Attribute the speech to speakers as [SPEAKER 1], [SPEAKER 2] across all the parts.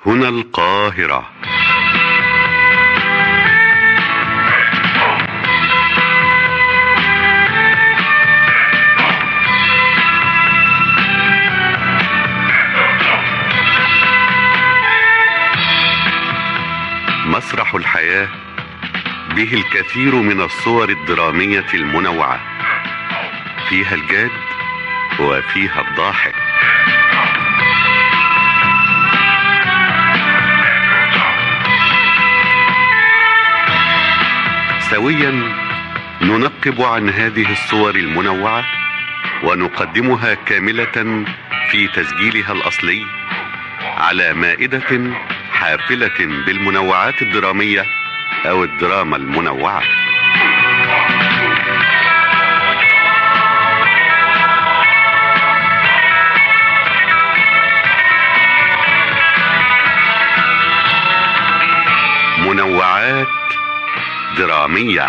[SPEAKER 1] هنا القاهرة مسرح الحياة به الكثير من الصور الدرامية المنوعة فيها الجاد وفيها الضاحك سويا ننقب عن هذه الصور المنوعة ونقدمها كاملة في تسجيلها الأصلي على مائدة حافلة بالمنوعات الدرامية أو الدراما المنوعة منوعات درامية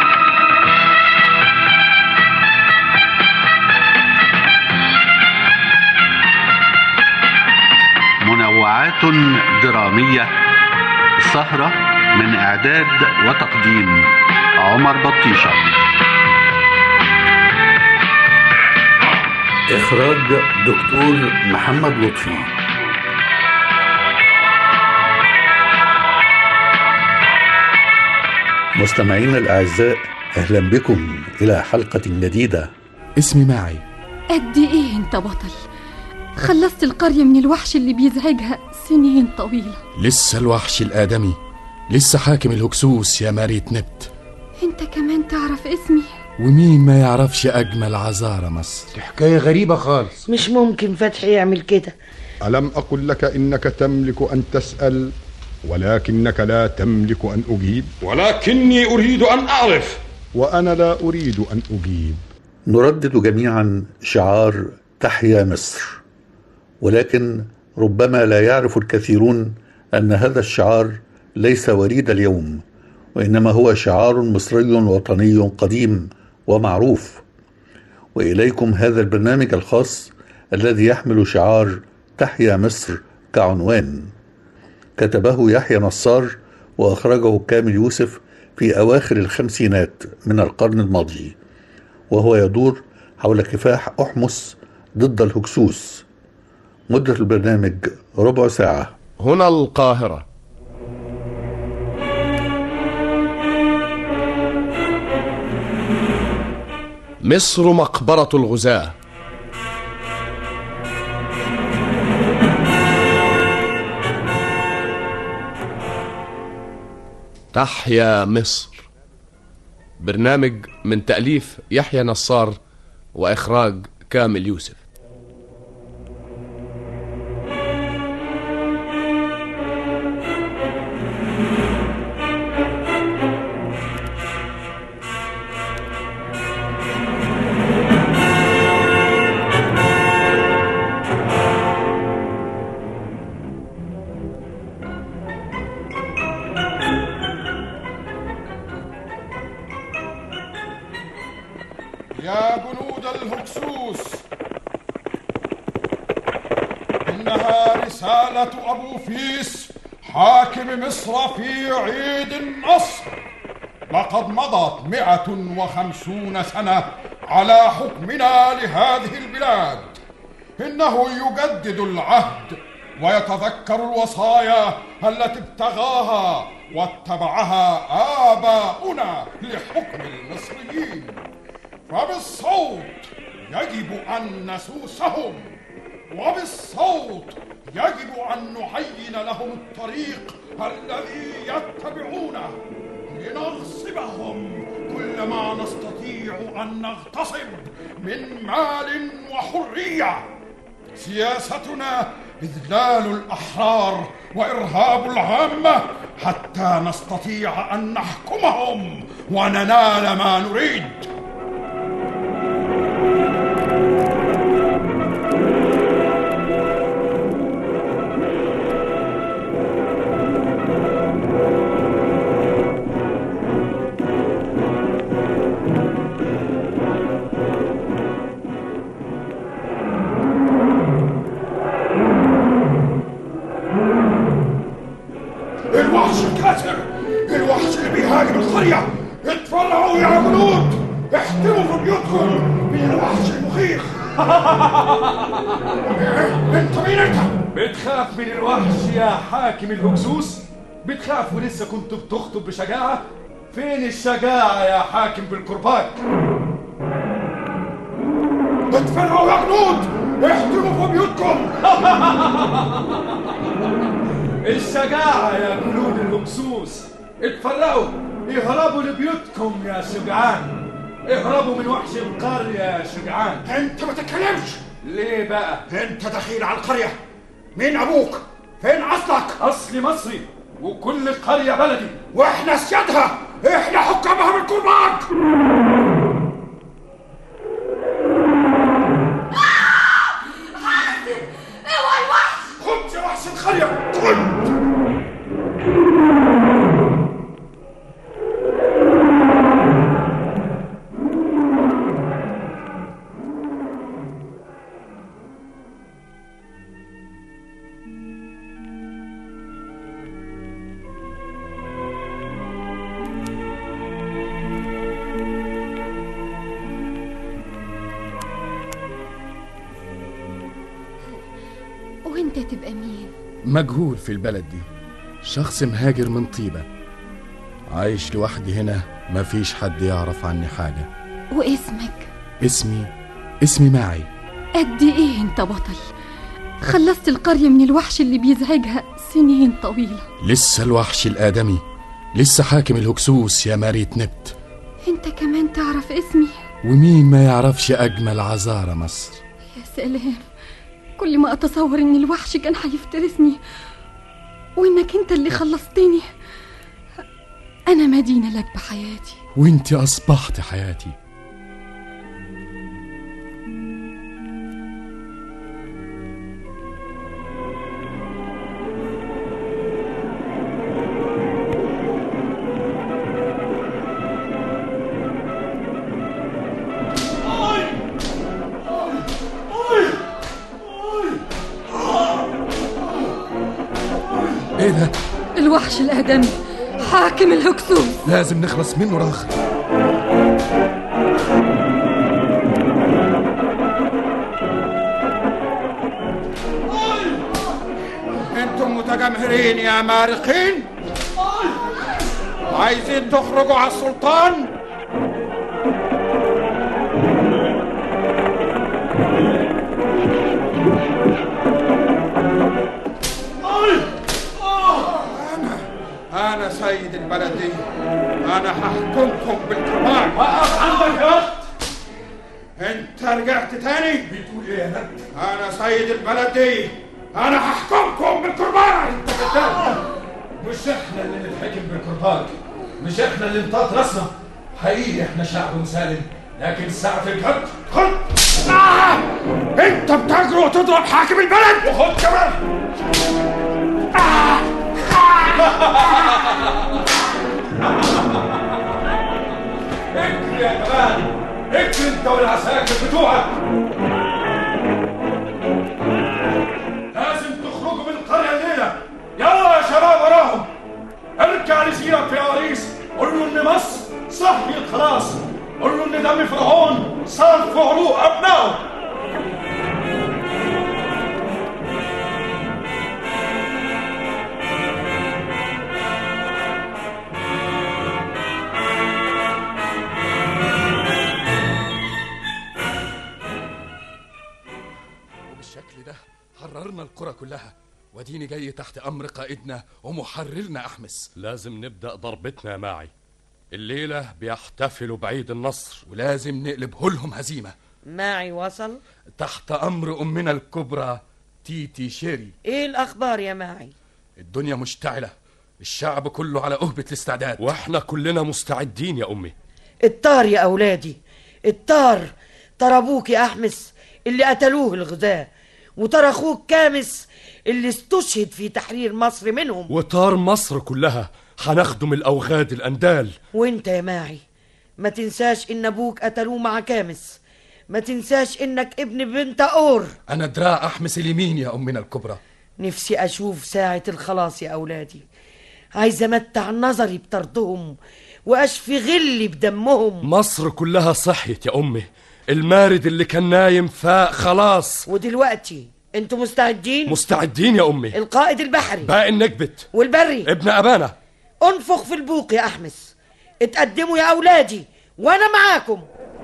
[SPEAKER 1] منوعات درامية سهرة من إعداد وتقديم عمر بطيشة إخراج دكتور محمد لطفي مستمعينا الأعزاء أهلا بكم إلى حلقة جديدة
[SPEAKER 2] اسمي معي
[SPEAKER 3] قد ايه انت بطل خلصت القرية من الوحش اللي بيزعجها سنين طويلة
[SPEAKER 2] لسه الوحش الآدمي لسه حاكم الهكسوس يا ماريت نبت
[SPEAKER 3] انت كمان تعرف اسمي
[SPEAKER 2] ومين ما يعرفش أجمل عذارى مصر
[SPEAKER 4] حكاية غريبة خالص
[SPEAKER 5] مش ممكن فتحي يعمل كده
[SPEAKER 6] ألم أقل لك إنك تملك أن تسأل ولكنك لا تملك أن أجيب
[SPEAKER 7] ولكني أريد أن أعرف
[SPEAKER 6] وأنا لا أريد أن أجيب
[SPEAKER 1] نردد جميعا شعار تحيا مصر ولكن ربما لا يعرف الكثيرون أن هذا الشعار ليس وريد اليوم وإنما هو شعار مصري وطني قديم ومعروف وإليكم هذا البرنامج الخاص الذي يحمل شعار تحيا مصر كعنوان كتبه يحيى نصار وأخرجه كامل يوسف في أواخر الخمسينات من القرن الماضي وهو يدور حول كفاح أحمس ضد الهكسوس مدة البرنامج ربع ساعة
[SPEAKER 2] هنا القاهرة مصر مقبرة الغزاة تحيا مصر برنامج من تأليف يحيى نصار وإخراج كامل يوسف
[SPEAKER 7] يا جنود الهكسوس إنها رسالة أبو فيس حاكم مصر في عيد النصر لقد مضت مئة وخمسون سنة على حكمنا لهذه البلاد إنه يجدد العهد ويتذكر الوصايا التي ابتغاها واتبعها آباؤنا لحكم المصريين فبالصوت يجب أن نسوسهم وبالصوت يجب أن نعين لهم الطريق الذي يتبعونه لنغصبهم كل ما نستطيع أن نغتصب من مال وحرية سياستنا إذلال الأحرار وإرهاب العامة حتى نستطيع أن نحكمهم وننال ما نريد الوحش الكاسر الوحش اللي بيهاجم القرية اتفرعوا يا جنود احتموا في بيوتكم من الوحش المخيف انت مين انت؟
[SPEAKER 8] بتخاف من الوحش يا حاكم الهكسوس بتخاف ولسه كنت بتخطب بشجاعة فين الشجاعة يا حاكم بالكرباج
[SPEAKER 7] اتفرعوا يا جنود احتموا في بيوتكم
[SPEAKER 8] الشجاعة يا جنود الهكسوس اتفرقوا اهربوا لبيوتكم يا شجعان اهربوا من وحش القرية يا شجعان
[SPEAKER 7] انت ما تتكلمش
[SPEAKER 8] ليه بقى
[SPEAKER 7] انت دخيل على القرية مين ابوك؟ فين اصلك؟
[SPEAKER 8] اصلي مصري وكل قرية بلدي
[SPEAKER 7] واحنا سيادها احنا حكامها بالكرباج
[SPEAKER 9] اوعى الوحش
[SPEAKER 7] خد يا وحش القرية خد
[SPEAKER 3] وانت تبقى مين
[SPEAKER 2] مجهول في البلد دي شخص مهاجر من طيبة عايش لوحدي هنا مفيش حد يعرف عني حاجة
[SPEAKER 3] واسمك
[SPEAKER 2] اسمي اسمي معي
[SPEAKER 3] قد ايه انت بطل خلصت القرية من الوحش اللي بيزعجها سنين طويلة
[SPEAKER 2] لسه الوحش الآدمي لسه حاكم الهكسوس يا ماريت نبت
[SPEAKER 3] انت كمان تعرف اسمي
[SPEAKER 2] ومين ما يعرفش أجمل عذارى مصر
[SPEAKER 3] يا سلام كل ما اتصور ان الوحش كان هيفترسني وانك انت اللي خلصتني انا مدينة لك بحياتي
[SPEAKER 2] وانت أصبحت حياتي ايه ده
[SPEAKER 3] الوحش الآدمي حاكم الهكسوس
[SPEAKER 2] لازم نخلص منه راخر
[SPEAKER 7] انتم متجمهرين يا مارقين عايزين تخرجوا على السلطان انا انا سيد البلد دي انا هحكمكم بالكرباج
[SPEAKER 8] وقف عندك يا وقت
[SPEAKER 7] انت رجعت تاني
[SPEAKER 8] بتقول ايه يا نبت
[SPEAKER 7] انا سيد البلد دي انا هحكمكم بالكرباج
[SPEAKER 8] مش احنا اللي نتحكم بالكرباج مش احنا اللي نطاط راسنا حقيقي احنا شعب مسالم لكن ساعة الجد
[SPEAKER 7] خد آه! انت بتجري وتضرب حاكم البلد
[SPEAKER 8] وخد كمان اجري يا كمان اجري انت والعساكر بتوعك لازم تخرجوا من القرية الليلة يلا يا شباب وراهم ارجع لسيرك يا وريس قول له ان مصر صحيت خلاص قول له ان دم فرعون صار في عروق ابنائه
[SPEAKER 2] وبالشكل ده حررنا القرى كلها وديني جاي تحت أمر قائدنا ومحررنا أحمس
[SPEAKER 10] لازم نبدأ ضربتنا يا معي الليلة بيحتفلوا بعيد النصر
[SPEAKER 2] ولازم نقلبه لهم هزيمة
[SPEAKER 5] معي وصل
[SPEAKER 2] تحت أمر أمنا الكبرى تيتي شيري
[SPEAKER 5] ايه الاخبار يا معي
[SPEAKER 2] الدنيا مشتعلة الشعب كله على أهبة الاستعداد
[SPEAKER 10] واحنا كلنا مستعدين يا أمي
[SPEAKER 5] الطار يا اولادي الطار ترى ابوك يا احمس اللي قتلوه الغزاة وترى اخوك كامس اللي استشهد في تحرير مصر منهم
[SPEAKER 10] وطار مصر كلها هنخدم الأوغاد الأندال
[SPEAKER 5] وانت يا معي ما تنساش ان ابوك قتلوه مع كامس ما تنساش انك ابن بنت اور
[SPEAKER 2] أنا دراع أحمس اليمين يا أمنا الكبرى
[SPEAKER 5] نفسي اشوف ساعة الخلاص يا اولادي عايزة أمتع نظري بطردهم وأشفي غلي بدمهم
[SPEAKER 10] مصر كلها صحيت يا أمي المارد اللي كان نايم فاق خلاص
[SPEAKER 5] ودلوقتي انتوا مستعدين
[SPEAKER 10] مستعدين يا أمي
[SPEAKER 5] القائد البحري
[SPEAKER 10] باقي النكبت
[SPEAKER 5] والبري
[SPEAKER 10] ابن أبانا
[SPEAKER 5] انفخ في البوق يا أحمس اتقدموا يا أولادي وأنا معاكم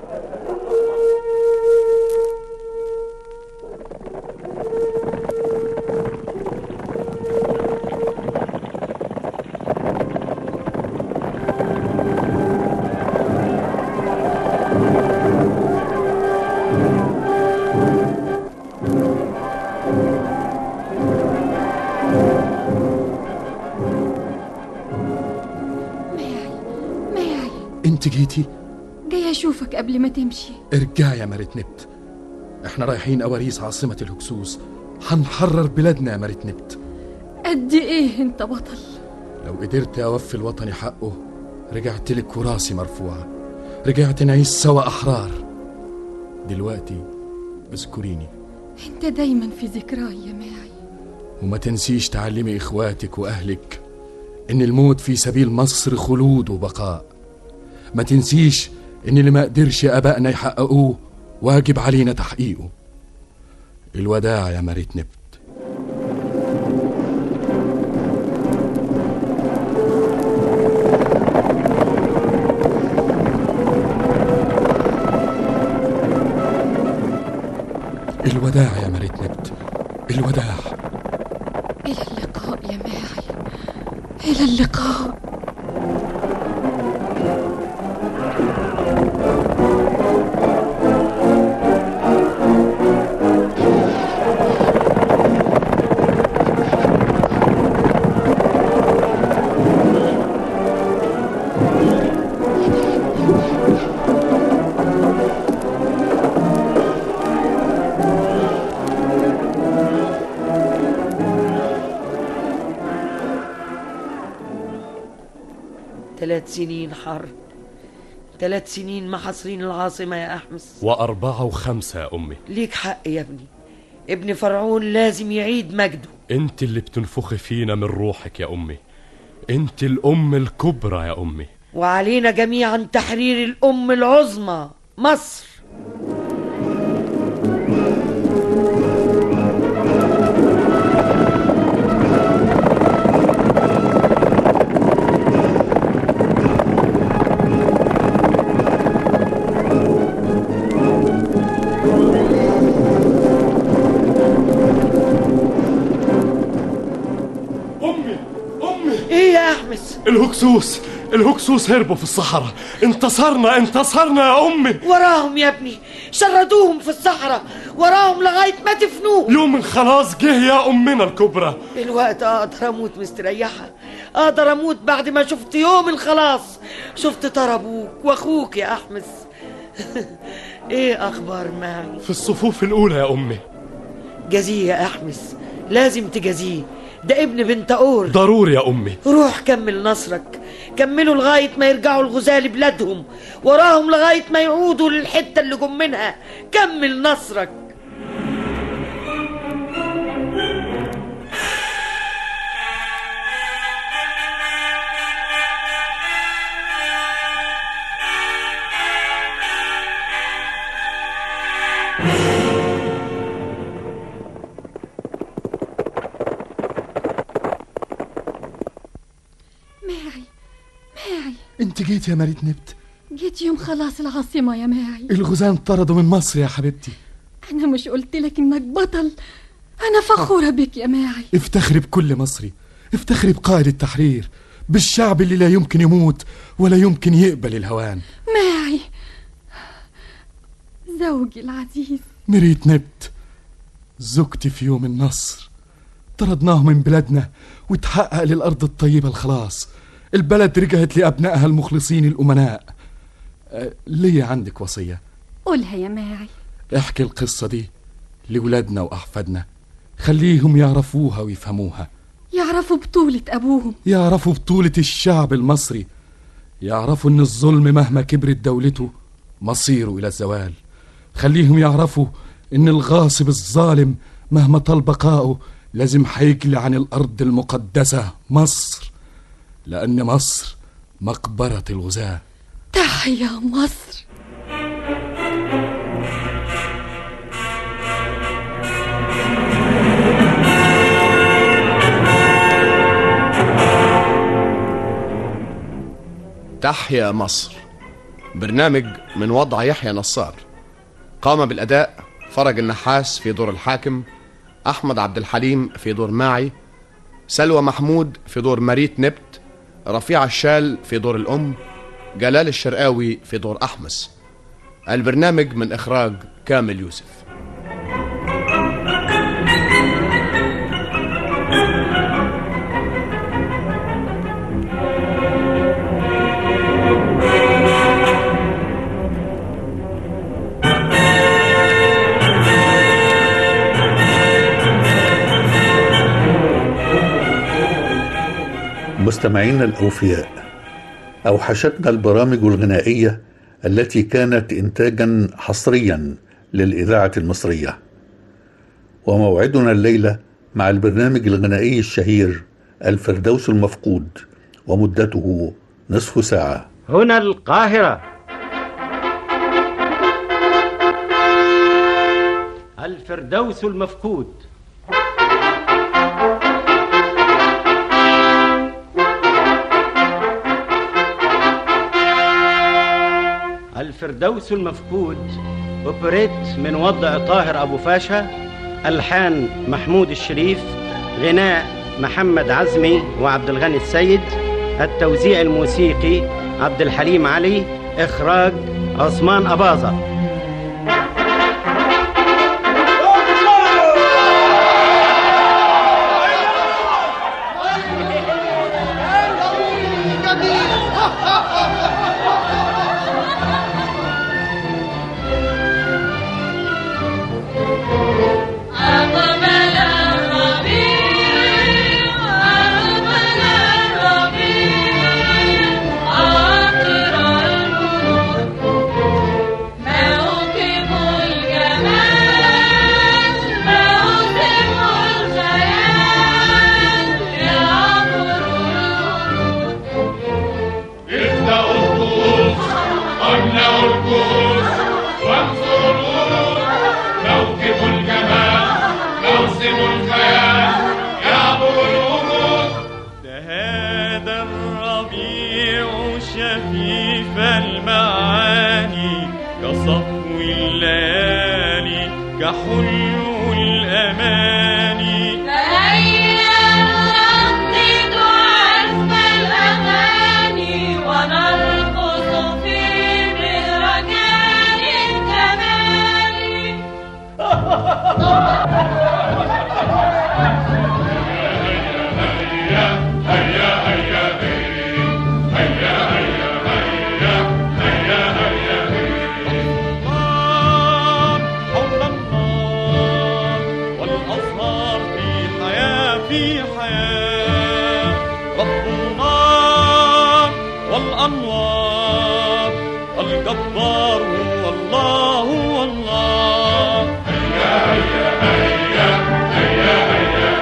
[SPEAKER 3] ماعي
[SPEAKER 2] انت جيتي
[SPEAKER 3] جاي اشوفك قبل ما تمشي
[SPEAKER 2] ارجع يا مرت نبت احنا رايحين اواريس عاصمة الهكسوس هنحرر بلادنا يا مرت نبت
[SPEAKER 3] قد ايه انت بطل
[SPEAKER 2] لو قدرت اوفي الوطن حقه رجعت لك وراسي مرفوعة رجعت نعيش سوا احرار دلوقتي اذكريني
[SPEAKER 3] انت دايما في ذكراي يا ماعي
[SPEAKER 2] وما تنسيش تعلمي اخواتك واهلك ان الموت في سبيل مصر خلود وبقاء ما تنسيش ان اللي ما قدرش ابائنا يحققوه واجب علينا تحقيقه الوداع يا مريت نبت الوداع يا مريت نبت الوداع
[SPEAKER 3] الى اللقاء يا ماعي الى اللقاء
[SPEAKER 5] ثلاث سنين حرب ثلاث سنين محاصرين العاصمة يا أحمس
[SPEAKER 10] وأربعة وخمسة يا أمي
[SPEAKER 5] ليك حق يا ابني ابن فرعون لازم يعيد مجده
[SPEAKER 10] انت اللي بتنفخي فينا من روحك يا أمي انت الأم الكبرى يا أمي
[SPEAKER 5] وعلينا جميعا تحرير الأم العظمى مصر
[SPEAKER 10] أمي أمي
[SPEAKER 5] ايه يا أحمس
[SPEAKER 10] الهكسوس الهكسوس هربوا في الصحراء انتصرنا انتصرنا يا أمي
[SPEAKER 5] وراهم يا ابني شردوهم في الصحراء وراهم لغاية ما تفنوهم
[SPEAKER 10] يوم الخلاص جه يا أمنا الكبرى
[SPEAKER 5] الوقت اقدر اموت مستريحة اقدر اموت بعد ما شفت يوم الخلاص شفت ترى ابوك واخوك يا احمس ايه اخبار معي
[SPEAKER 10] في الصفوف الأولى يا أمي
[SPEAKER 5] جزيه يا احمس لازم تجازيه ده ابن بنت اور
[SPEAKER 10] ضروري يا أمي
[SPEAKER 5] روح كمل نصرك كملوا لغاية ما يرجعوا الغزاة لبلادهم وراهم لغاية ما يعودوا للحتة اللي جم منها كمل نصرك
[SPEAKER 3] ماعي ماعي
[SPEAKER 2] انت جيت يا مريت نبت
[SPEAKER 3] جيت يوم خلاص العاصمة يا ماعي
[SPEAKER 2] الغزاة انطردوا من مصر يا حبيبتي
[SPEAKER 3] أنا مش قلت لك إنك بطل أنا فخورة بك يا ماعي
[SPEAKER 2] افتخري بكل مصري افتخري بقائد التحرير بالشعب اللي لا يمكن يموت ولا يمكن يقبل الهوان
[SPEAKER 3] ماعي زوجي العزيز
[SPEAKER 2] مريت نبت زوجتي في يوم النصر طردناه من بلادنا وتحقق للأرض الطيبة الخلاص البلد رجعت لأبنائها المخلصين الأمناء أه، ليه عندك وصية
[SPEAKER 3] قولها يا ماعي
[SPEAKER 2] احكي القصة دي لولادنا وأحفادنا خليهم يعرفوها ويفهموها
[SPEAKER 3] يعرفوا بطولة أبوهم
[SPEAKER 2] يعرفوا بطولة الشعب المصري يعرفوا ان الظلم مهما كبرت دولته مصيره الى الزوال خليهم يعرفوا ان الغاصب الظالم مهما طال بقاؤه لازم هيجلي عن الارض المقدسة مصر لأن مصر مقبرة الغزاة
[SPEAKER 3] تحيا مصر
[SPEAKER 9] تحيا مصر برنامج من وضع يحيى نصار قام بالأداء فرج النحاس في دور الحاكم أحمد عبد الحليم في دور ماعي سلوى محمود في دور مريت نبت رفيع الشال في دور الأم جلال الشرقاوي في دور أحمس البرنامج من إخراج كامل يوسف
[SPEAKER 1] مستمعينا الأوفياء أوحشتنا البرامج الغنائية التي كانت إنتاجا حصريا للإذاعة المصرية وموعدنا الليلة مع البرنامج الغنائي الشهير الفردوس المفقود ومدته نصف ساعة
[SPEAKER 11] هنا القاهرة الفردوس المفقود الفردوس المفقود اوبريت من وضع طاهر ابو فاشا الحان محمود الشريف غناء محمد عزمي وعبد الغني السيد التوزيع الموسيقي عبد الحليم علي اخراج عثمان اباظه
[SPEAKER 12] شفيف المعاني كصفو الليالي كحلو الأماني
[SPEAKER 13] فهيا نردد عزف الأغاني ونرقص في مهرجان الجمال
[SPEAKER 12] والأزهار في حياة في حياة رب النار والأنوار الجبار هو الله هو الله هيا هيا هيا هيا هيا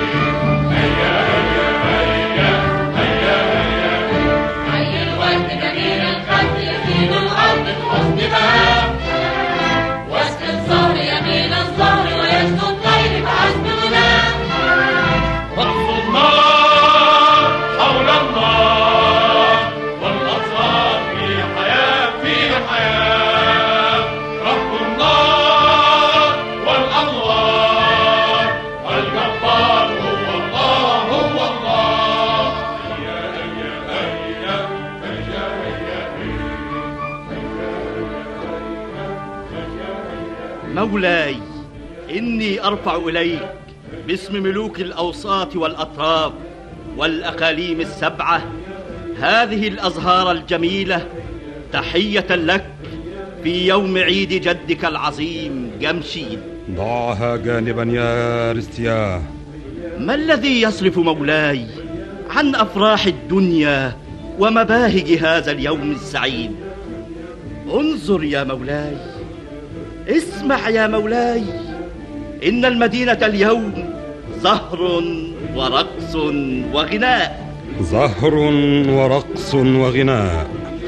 [SPEAKER 13] حي الورد جميل الخد يزين الأرض بحسن بهاء واسق الزهر يمين الزهر ويجدو الطير بعزم غناء
[SPEAKER 12] رب النار حول النار والأزهار في حياة في حياة رب النار والأنوار الجبار هو الله هو الله هيا هيا هيا هيا
[SPEAKER 11] مولاي إني أرفع إليك باسم ملوك الأوساط والأطراف والأقاليم السبعة هذه الأزهار الجميلة تحية لك في يوم عيد جدك العظيم جمشيد
[SPEAKER 14] ضعها جانبا يا رستياه
[SPEAKER 11] ما الذي يصرف مولاي عن أفراح الدنيا ومباهج هذا اليوم السعيد انظر يا مولاي اسمع يا مولاي إن المدينة اليوم زهر ورقص وغناء
[SPEAKER 14] زهر ورقص وغناء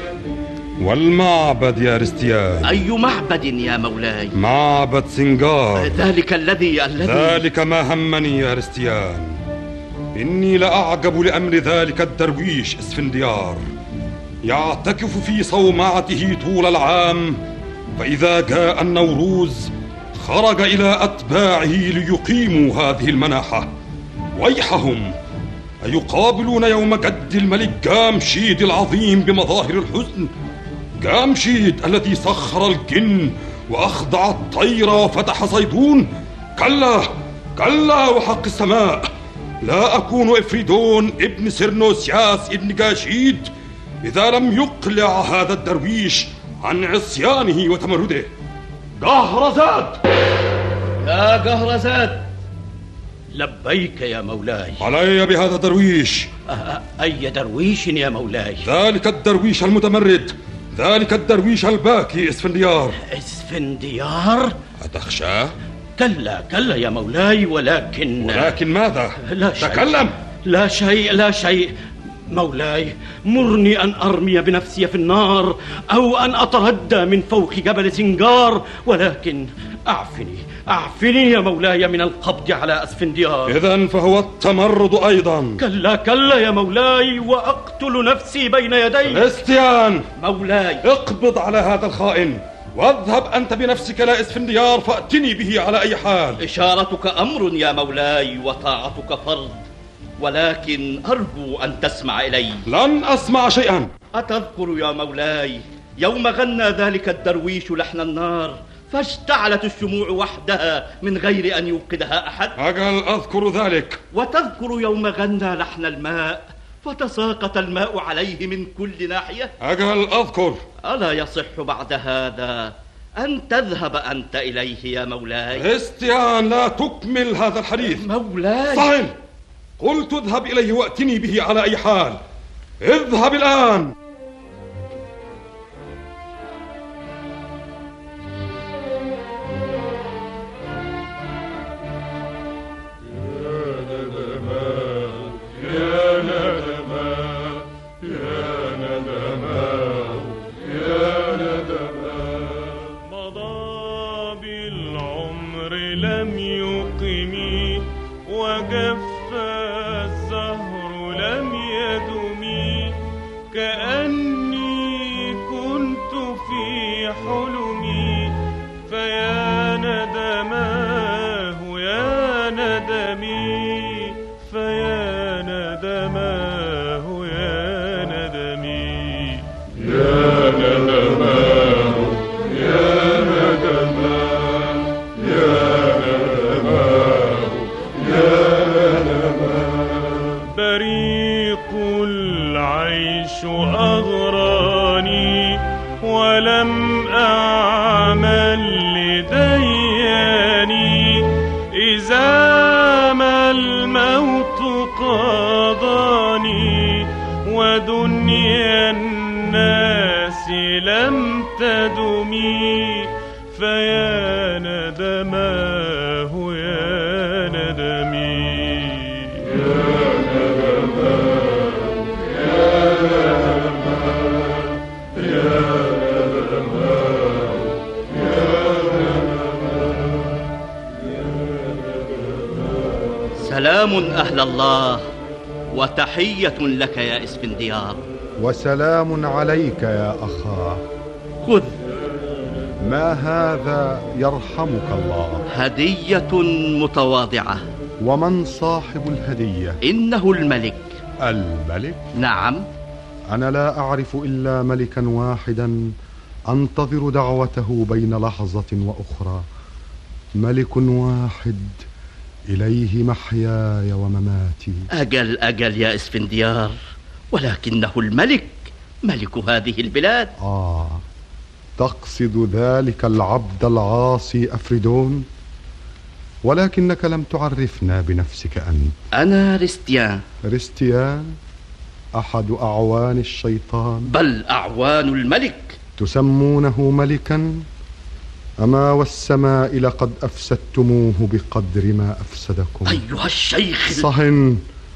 [SPEAKER 14] والمعبد يا رستيان
[SPEAKER 15] أي معبد يا مولاي
[SPEAKER 14] معبد سنجار
[SPEAKER 15] ذلك الذي الذي
[SPEAKER 14] ذلك ما همني يا رستيان إني لأعجب لأمر ذلك الدرويش اسفنديار يعتكف في صومعته طول العام فإذا جاء النوروز خرج إلى أتباعه ليقيموا هذه المناحة ويحهم أيقابلون يوم جد الملك جامشيد العظيم بمظاهر الحزن جامشيد الذي سخر الجن وأخضع الطير وفتح صيدون كلا كلا وحق السماء لا أكون إفريدون ابن سرنوسياس ابن جاشيد إذا لم يقلع هذا الدرويش عن عصيانه وتمرده
[SPEAKER 15] جهرزاد يا جهرزاد لبيك يا مولاي
[SPEAKER 14] علي بهذا الدرويش
[SPEAKER 15] أ- أي درويش يا مولاي
[SPEAKER 14] ذلك الدرويش المتمرد ذلك الدرويش الباكي اسفنديار
[SPEAKER 15] اسفنديار
[SPEAKER 14] أتخشاه؟
[SPEAKER 15] كلا كلا يا مولاي ولكن
[SPEAKER 14] ولكن ماذا؟
[SPEAKER 15] لا شيء
[SPEAKER 14] تكلم
[SPEAKER 15] لا شيء لا شيء مولاي مرني أن أرمي بنفسي في النار أو أن أتردى من فوق جبل سنجار ولكن أعفني أعفني يا مولاي من القبض على أسفنديار
[SPEAKER 14] إذا فهو التمرد أيضا
[SPEAKER 15] كلا كلا يا مولاي وأقتل نفسي بين يديك
[SPEAKER 14] كريستيان
[SPEAKER 15] مولاي
[SPEAKER 14] اقبض على هذا الخائن واذهب أنت بنفسك إلى اسفنديار فأتني به على أي حال
[SPEAKER 15] إشارتك أمر يا مولاي وطاعتك فرض ولكن أرجو أن تسمع إلي
[SPEAKER 14] لن أسمع شيئا
[SPEAKER 15] أتذكر يا مولاي يوم غنى ذلك الدرويش لحن النار فاشتعلت الشموع وحدها من غير أن يوقدها أحد
[SPEAKER 14] أجل أذكر ذلك
[SPEAKER 15] وتذكر يوم غنى لحن الماء فتساقط الماء عليه من كل ناحية
[SPEAKER 14] أجل أذكر
[SPEAKER 15] ألا يصح بعد هذا أن تذهب أنت إليه يا مولاي
[SPEAKER 14] كريستيان لا تكمل هذا الحديث
[SPEAKER 15] مولاي
[SPEAKER 14] صهن قلت اذهب إليه وأتني به على أي حال اذهب الآن
[SPEAKER 12] يا ندما يا ندما يا ندما
[SPEAKER 16] مضى بالعمر لم يقم وجف الزهر لم يدم كأني كنت في حلمي فيا ندماه يا ندمي فيا ندماه يا ندمي
[SPEAKER 12] يا ندماه يا ندماه يا ندماه يا ندماه
[SPEAKER 16] بريق العيش أغراني ولم أعمل لدياني إذا ما الموت قاضاني ودنيا الناس لم تدمي فيا ندماه يا ندمي
[SPEAKER 15] سلام أهل الله وتحية لك يا اسفنديار
[SPEAKER 6] وسلام عليك يا أخاه
[SPEAKER 15] خذ
[SPEAKER 6] ما هذا يرحمك الله
[SPEAKER 15] هدية متواضعة
[SPEAKER 6] ومن صاحب الهدية
[SPEAKER 15] إنه الملك
[SPEAKER 6] الملك
[SPEAKER 15] نعم
[SPEAKER 6] أنا لا أعرف إلا ملكا واحدا أنتظر دعوته بين لحظة وأخرى ملك واحد إليه محياي ومماتي
[SPEAKER 15] أجل أجل يا اسفنديار ولكنه الملك ملك هذه البلاد
[SPEAKER 6] آه تقصد ذلك العبد العاصي أفريدون ولكنك لم تعرفنا بنفسك أنت
[SPEAKER 15] أنا ريستيان
[SPEAKER 6] ريستيان أحد أعوان الشيطان
[SPEAKER 15] بل أعوان الملك
[SPEAKER 6] تسمونه ملكا أما والسماء لقد أفسدتموه بقدر ما أفسدكم
[SPEAKER 15] أيها الشيخ
[SPEAKER 6] صهن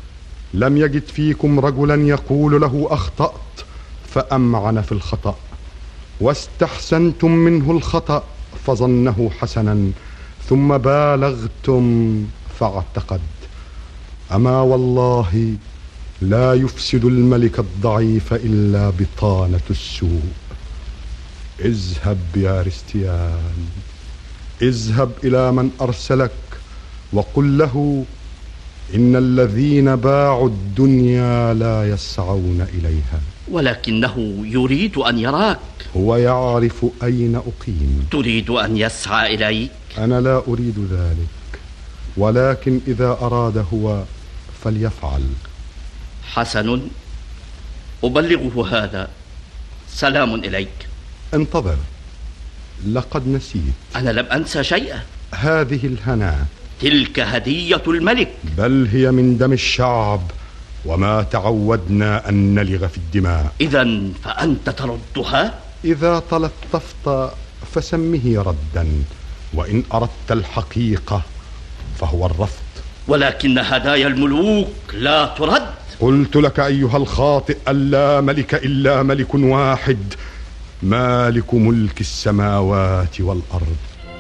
[SPEAKER 6] لم يجد فيكم رجلا يقول له اخطات فامعن في الخطا واستحسنتم منه الخطا فظنه حسنا ثم بالغتم فاعتقد اما والله لا يفسد الملك الضعيف الا بطانه السوء اذهب يا رستيان اذهب الى من ارسلك وقل له ان الذين باعوا الدنيا لا يسعون اليها
[SPEAKER 17] ولكنه يريد أن يراك
[SPEAKER 6] هو يعرف اين اقيم
[SPEAKER 17] تريد أن يسعى إليك
[SPEAKER 6] انا لا اريد ذلك ولكن اذا اراد هو فليفعل
[SPEAKER 17] حسن أبلغه هذا سلام إليك
[SPEAKER 6] انتظر لقد نسيت
[SPEAKER 17] أنا لم أنسى شيئا
[SPEAKER 6] هذه الهنا
[SPEAKER 17] تلك هدية الملك
[SPEAKER 6] بل هي من دم الشعب وما تعودنا ان نلغ في الدماء
[SPEAKER 17] إذا فأنت تردها
[SPEAKER 6] اذا تلطفت فسمه ردا وان اردت الحقيقه فهو الرفض
[SPEAKER 17] ولكن هدايا الملوك لا ترد
[SPEAKER 6] قلت لك ايها الخاطئ الا ملك الا ملك واحد مالك ملك السماوات والارض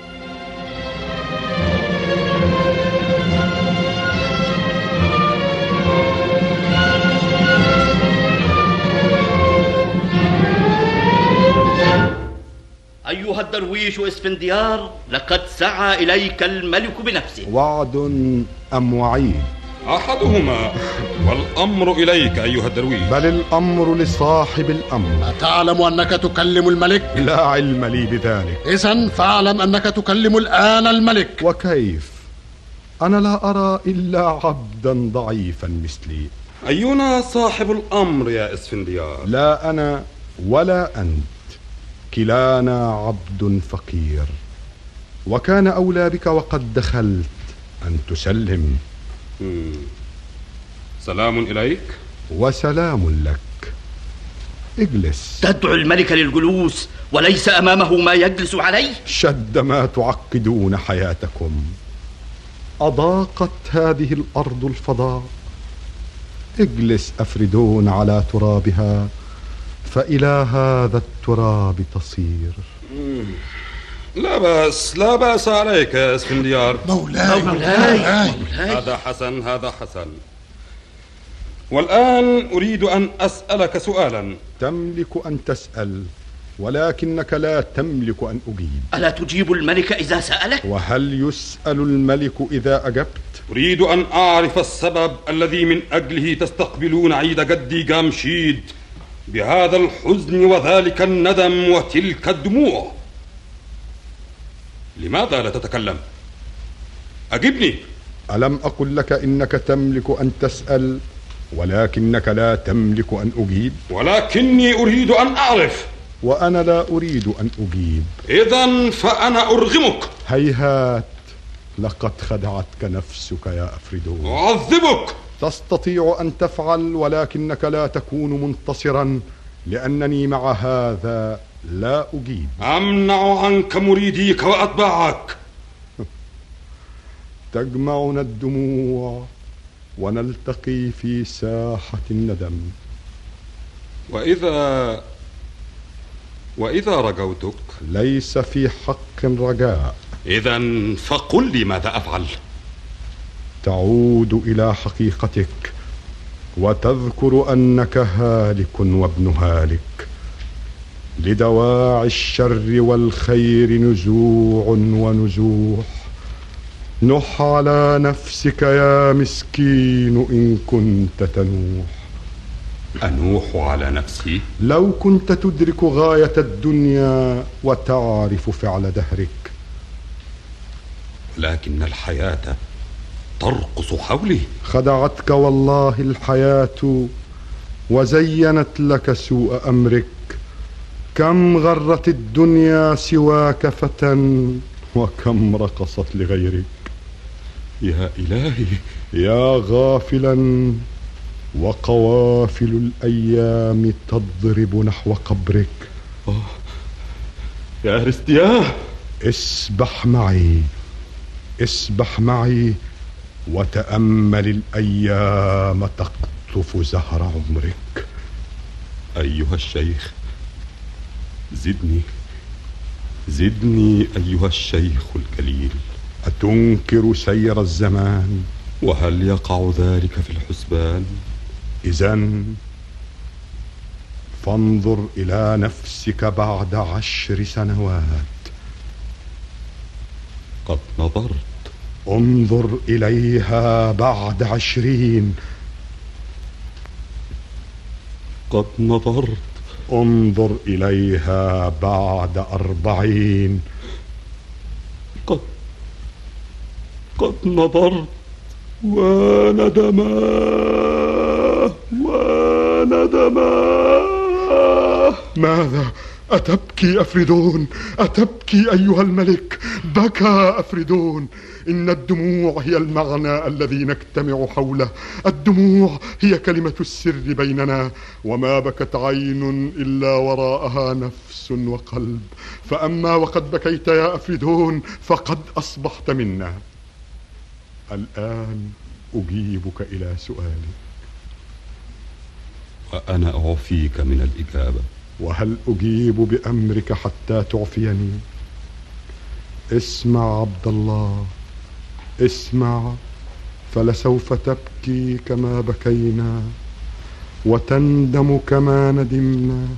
[SPEAKER 17] أيها الدرويش اسفنديار لقد سعى إليك الملك بنفسه
[SPEAKER 6] وعد ام وعيد
[SPEAKER 14] احدهما والامر اليك ايها الدرويش
[SPEAKER 6] بل الامر لصاحب الامر
[SPEAKER 18] تعلم أنك تكلم الملك
[SPEAKER 6] لا علم لي بذلك
[SPEAKER 18] إذا فاعلم أنك تكلم الآن الملك
[SPEAKER 6] وكيف انا لا ارى الا عبدا ضعيفا مثلي
[SPEAKER 14] اينا صاحب الامر يا اسفنديار
[SPEAKER 6] لا انا ولا انت كلانا عبد فقير وكان اولى بك وقد دخلت ان تسلم
[SPEAKER 14] مم. سلام اليك
[SPEAKER 6] وسلام لك اجلس
[SPEAKER 17] تدعو الملك للجلوس وليس أمامه ما يجلس عليه
[SPEAKER 6] شد ما تعقدون حياتكم اضاقت هذه الارض الفضاء اجلس افردون على ترابها فالى هذا التراب تصير
[SPEAKER 14] مم. لا بأس لا بأس عليك يا اسفنديار
[SPEAKER 18] مولاي
[SPEAKER 17] مولاي
[SPEAKER 14] هذا حسن هذا حسن والآن أريد أن أسألك سؤالا
[SPEAKER 6] تملك ان تسال ولكنك لا تملك ان اجيب
[SPEAKER 17] ألا تجيب الملك إذا سألك
[SPEAKER 6] وهل يسال الملك اذا اجبت
[SPEAKER 14] أريد أن أعرف السبب الذي من أجله تستقبلون عيد جدي جامشيد بهذا الحزن وذلك الندم وتلك الدموع لماذا لا تتكلم أجبني
[SPEAKER 6] الم اقل لك انك تملك ان تسال ولكنك لا تملك ان اجيب
[SPEAKER 14] ولكني أريد أن أعرف
[SPEAKER 6] وانا لا اريد ان اجيب
[SPEAKER 14] إذا فأنا أرغمك
[SPEAKER 6] هيهات لقد خدعتك نفسك يا افريدون
[SPEAKER 14] أعذبك
[SPEAKER 6] تستطيع ان تفعل ولكنك لا تكون منتصرا لانني مع هذا لا اجيب
[SPEAKER 14] أمنع عنك مريديك وأتباعك
[SPEAKER 6] تجمعنا الدموع ونلتقي في ساحه الندم
[SPEAKER 14] وإذا وإذا رجوتك
[SPEAKER 6] ليس في حق رجاء
[SPEAKER 14] إذا فقل لي ماذا أفعل
[SPEAKER 6] تعود الى حقيقتك وتذكر انك هالك وابن هالك لدواعي الشر والخير نزوع ونزوح نح على نفسك يا مسكين ان كنت تنوح
[SPEAKER 14] أنوح على نفسي
[SPEAKER 6] لو كنت تدرك غايه الدنيا وتعرف فعل دهرك
[SPEAKER 14] لكن الحياة ترقص حولي
[SPEAKER 6] خدعتك والله الحياه وزينت لك سوء امرك كم غرت الدنيا سواك فتى وكم رقصت لغيرك
[SPEAKER 14] يا إلهي
[SPEAKER 6] يا غافلا وقوافل الايام تضرب نحو قبرك
[SPEAKER 14] يا هرستياه
[SPEAKER 6] اسبح معي اسبح معي وتامل الايام تقطف زهر عمرك
[SPEAKER 14] أيها الشيخ زدني زدني أيها الشيخ الكليل
[SPEAKER 6] اتنكر سير الزمان
[SPEAKER 14] وهل يقع ذلك في الحسبان
[SPEAKER 6] اذا فانظر الى نفسك بعد عشر سنوات
[SPEAKER 14] قد نظرت
[SPEAKER 6] انظر اليها بعد عشرين
[SPEAKER 14] قد نظرت
[SPEAKER 6] انظر اليها بعد اربعين
[SPEAKER 14] قد قد نظرت وندما وندما
[SPEAKER 6] ماذا أتبكي أفريدون أتبكي أيها الملك بكى أفريدون إن الدموع هي المعنى الذي نجتمع حوله الدموع هي كلمة السر بيننا وما بكت عين إلا وراءها نفس وقلب فأما وقد بكيت يا أفريدون فقد أصبحت منا الآن أجيبك إلى سؤالي
[SPEAKER 14] وأنا أعفيك من الإجابة
[SPEAKER 6] وهل أجيب بأمرك حتى تعفيني اسمع عبد الله اسمع فلسوف تبكي كما بكينا وتندم كما ندمنا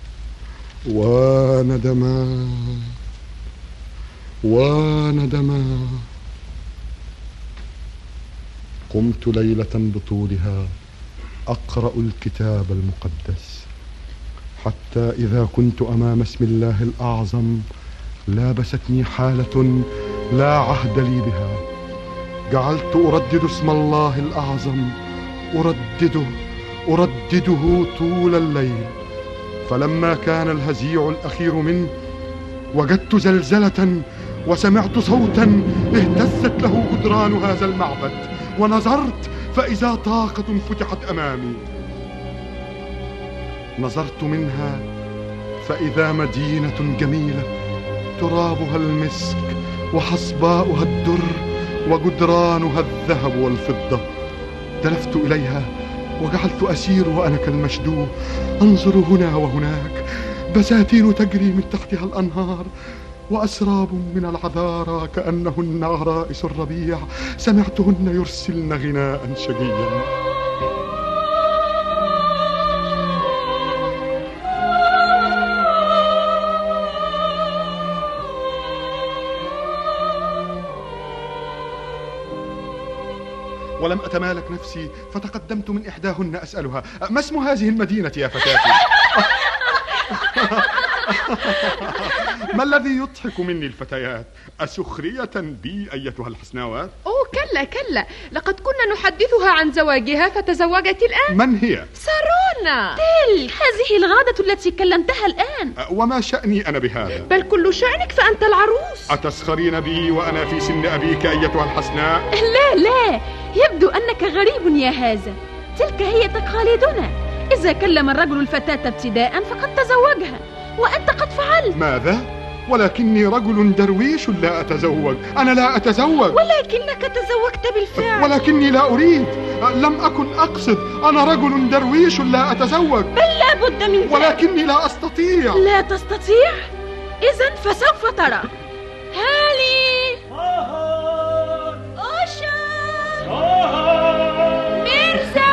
[SPEAKER 6] وندما وندما قمت ليلة بطولها أقرأ الكتاب المقدس حتى إذا كنت أمام اسم الله الأعظم لابستني حالة لا عهد لي بها جعلت أردد اسم الله الأعظم أردده أردده طول الليل فلما كان الهزيع الأخير منه وجدت زلزلة وسمعت صوتا اهتزت له جدران هذا المعبد ونظرت فإذا طاقة فتحت أمامي نظرت منها فإذا مدينة جميلة ترابها المسك وحصباؤها الدر وجدرانها الذهب والفضة دلفت إليها وجعلت أسير وأنا كالمشدوه أنظر هنا وهناك بساتين تجري من تحتها الأنهار وأسراب من العذارى كأنهن عرائس الربيع سمعتهن يرسلن غناء شجيا ولم أتمالك نفسي فتقدمت من إحداهن أسألها ما اسم هذه المدينة يا فتاتي؟ ما الذي يضحك مني الفتيات؟ أسخرية بي أيتها الحسناوات؟
[SPEAKER 19] أوه كلا كلا لقد كنا نحدثها عن زواجها فتزوجت الآن
[SPEAKER 6] من هي؟
[SPEAKER 19] سارونا تلك هذه الغادة التي كلمتها الآن
[SPEAKER 6] وما شأني أنا بهذا؟
[SPEAKER 19] بل كل شأنك فأنت العروس
[SPEAKER 6] أتسخرين بي وأنا في سن أبيك أيتها الحسناء؟
[SPEAKER 19] لا لا يبدو أنك غريب يا هذا تلك هي تقاليدنا إذا كلم الرجل الفتاة ابتداء فقد تزوجها وأنت قد فعلت
[SPEAKER 6] ماذا؟ ولكني رجل درويش لا أتزوج أنا لا أتزوج
[SPEAKER 19] ولكنك تزوجت بالفعل
[SPEAKER 6] ولكني لا أريد لم أكن أقصد أنا رجل درويش لا أتزوج
[SPEAKER 19] بل لا بد من ذلك
[SPEAKER 6] ولكني لا أستطيع
[SPEAKER 19] لا تستطيع إذا فسوف ترى هالي أوشن ميرزا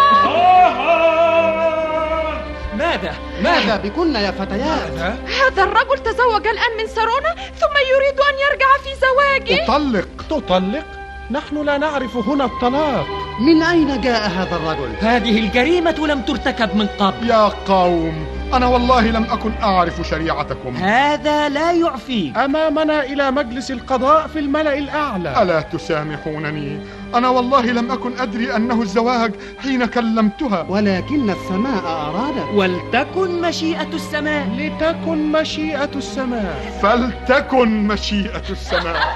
[SPEAKER 4] ماذا؟ ماذا بكن يا فتيات؟
[SPEAKER 19] هذا الرجل تزوج الآن من سارونا ثم يريد أن يرجع في زواجه
[SPEAKER 6] أطلق
[SPEAKER 4] تطلق؟ نحن لا نعرف هنا الطلاق
[SPEAKER 20] من أين جاء هذا الرجل؟
[SPEAKER 21] هذه الجريمة لم ترتكب من قبل
[SPEAKER 6] يا قوم أنا والله لم أكن أعرف شريعتكم
[SPEAKER 21] هذا لا يعفيك
[SPEAKER 4] أمامنا إلى مجلس القضاء في الملأ الأعلى
[SPEAKER 6] ألا تسامحونني أنا والله لم أكن أدري أنه الزواج حين كلمتها
[SPEAKER 20] ولكن السماء أرادت
[SPEAKER 21] ولتكن مشيئة السماء
[SPEAKER 4] لتكن مشيئة السماء
[SPEAKER 6] فلتكن مشيئة السماء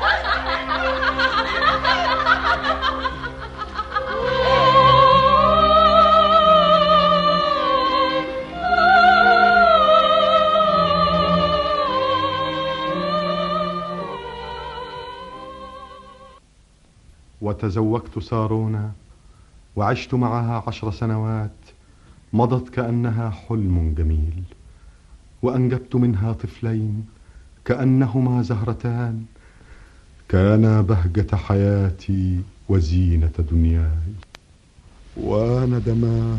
[SPEAKER 6] وتزوجت سارونا وعشت معها عشر سنوات مضت كأنها حلم جميل وأنجبت منها طفلين كأنهما زهرتان كانا بهجة حياتي وزينة دنياي وندما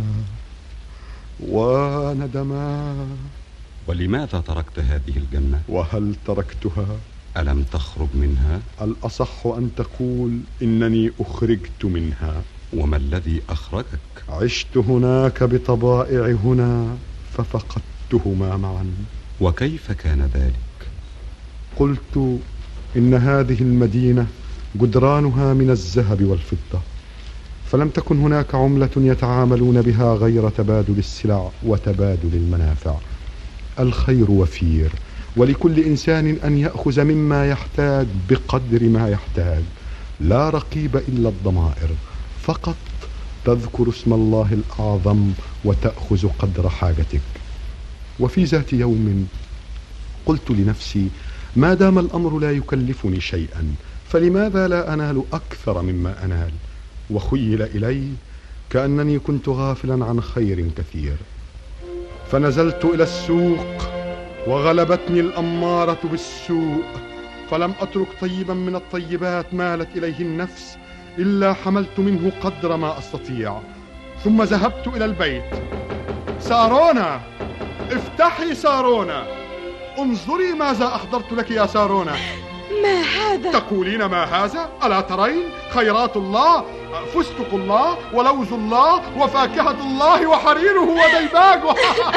[SPEAKER 6] وندما
[SPEAKER 14] ولماذا تركت هذه الجنة؟
[SPEAKER 6] وهل تركتها؟
[SPEAKER 14] ألم تخرج منها؟
[SPEAKER 6] الأصح أن تقول إنني أخرجت منها
[SPEAKER 14] وما الذي أخرجك؟
[SPEAKER 6] عشت هناك بطبائع هنا ففقدتهما معا
[SPEAKER 14] وكيف كان ذلك؟
[SPEAKER 6] قلت إن هذه المدينة جدرانها من الذهب والفضة فلم تكن هناك عملة يتعاملون بها غير تبادل السلع وتبادل المنافع الخير وفير ولكل إنسان أن يأخذ مما يحتاج بقدر ما يحتاج لا رقيب إلا الضمائر فقط تذكر اسم الله الأعظم وتأخذ قدر حاجتك وفي ذات يوم قلت لنفسي ما دام الأمر لا يكلفني شيئا فلماذا لا أنال أكثر مما أنال وخيل إلي كأنني كنت غافلا عن خير كثير فنزلت إلى السوق وغلبتني الأمارة بالسوء فلم أترك طيبا من الطيبات مالت إليه النفس إلا حملت منه قدر ما أستطيع ثم ذهبت إلى البيت سارونا افتحي سارونا انظري ماذا أحضرت لك يا سارونا
[SPEAKER 19] ما هذا؟
[SPEAKER 6] تقولين ما هذا؟ ألا ترين خيرات الله فستق الله ولوز الله وفاكهة الله وحريره وديباجه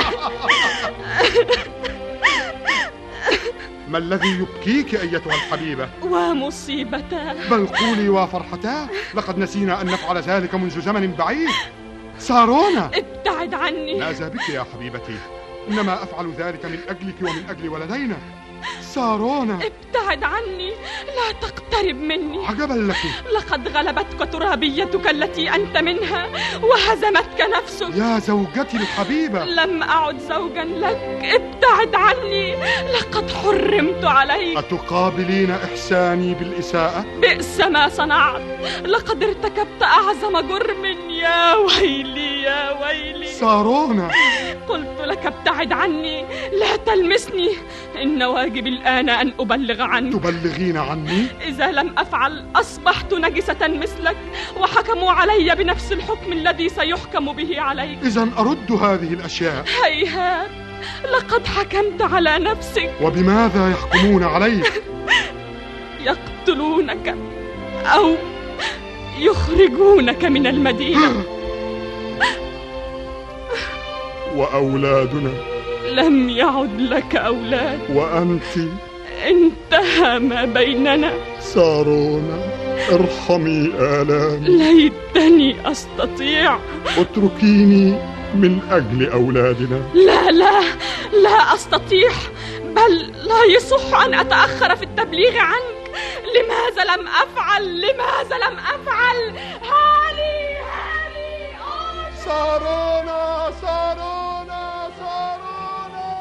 [SPEAKER 6] ما الذي يبكيك أيتها الحبيبة؟
[SPEAKER 19] ومصيبتاه
[SPEAKER 6] بل قولي وفرحتاه لقد نسينا أن نفعل ذلك منذ زمن بعيد سارونا
[SPEAKER 19] ابتعد عني
[SPEAKER 6] لا بك يا حبيبتي إنما أفعل ذلك من أجلك ومن أجل ولدينا سارونا
[SPEAKER 19] ابتعد عني لا تقترب مني
[SPEAKER 6] عجبا لك
[SPEAKER 19] لقد غلبتك ترابيتك التي أنت منها وهزمتك نفسك
[SPEAKER 6] يا زوجتي الحبيبة
[SPEAKER 19] لم أعد زوجا لك ابتعد عني لقد حرمت عليك
[SPEAKER 6] أتقابلين إحساني بالإساءة؟
[SPEAKER 19] بئس ما صنعت لقد ارتكبت أعظم جرم يا ويلي يا ويلي
[SPEAKER 6] سارونا
[SPEAKER 19] قلت لك ابتعد عني لا تلمسني إن واجبي الآن أن أبلغ عنك
[SPEAKER 6] تبلغين عني؟
[SPEAKER 19] إذا لم أفعل أصبحت نجسة مثلك وحكموا علي بنفس الحكم الذي سيحكم به عليك
[SPEAKER 6] إذا أرد هذه الأشياء
[SPEAKER 19] هيهات لقد حكمت على نفسك
[SPEAKER 6] وبماذا يحكمون عليك؟
[SPEAKER 19] يقتلونك أو يخرجونك من المدينة
[SPEAKER 6] وأولادنا
[SPEAKER 19] لم يعد لك أولاد
[SPEAKER 6] وأنت
[SPEAKER 19] انتهى ما بيننا
[SPEAKER 6] سارونا ارحمي آلامي
[SPEAKER 19] ليتني أستطيع
[SPEAKER 6] اتركيني من أجل أولادنا
[SPEAKER 19] لا لا لا أستطيع بل لا يصح أن أتأخر في التبليغ عنك لماذا لم أفعل لماذا لم أفعل هاني هاني
[SPEAKER 6] سارونا سارونا سارونا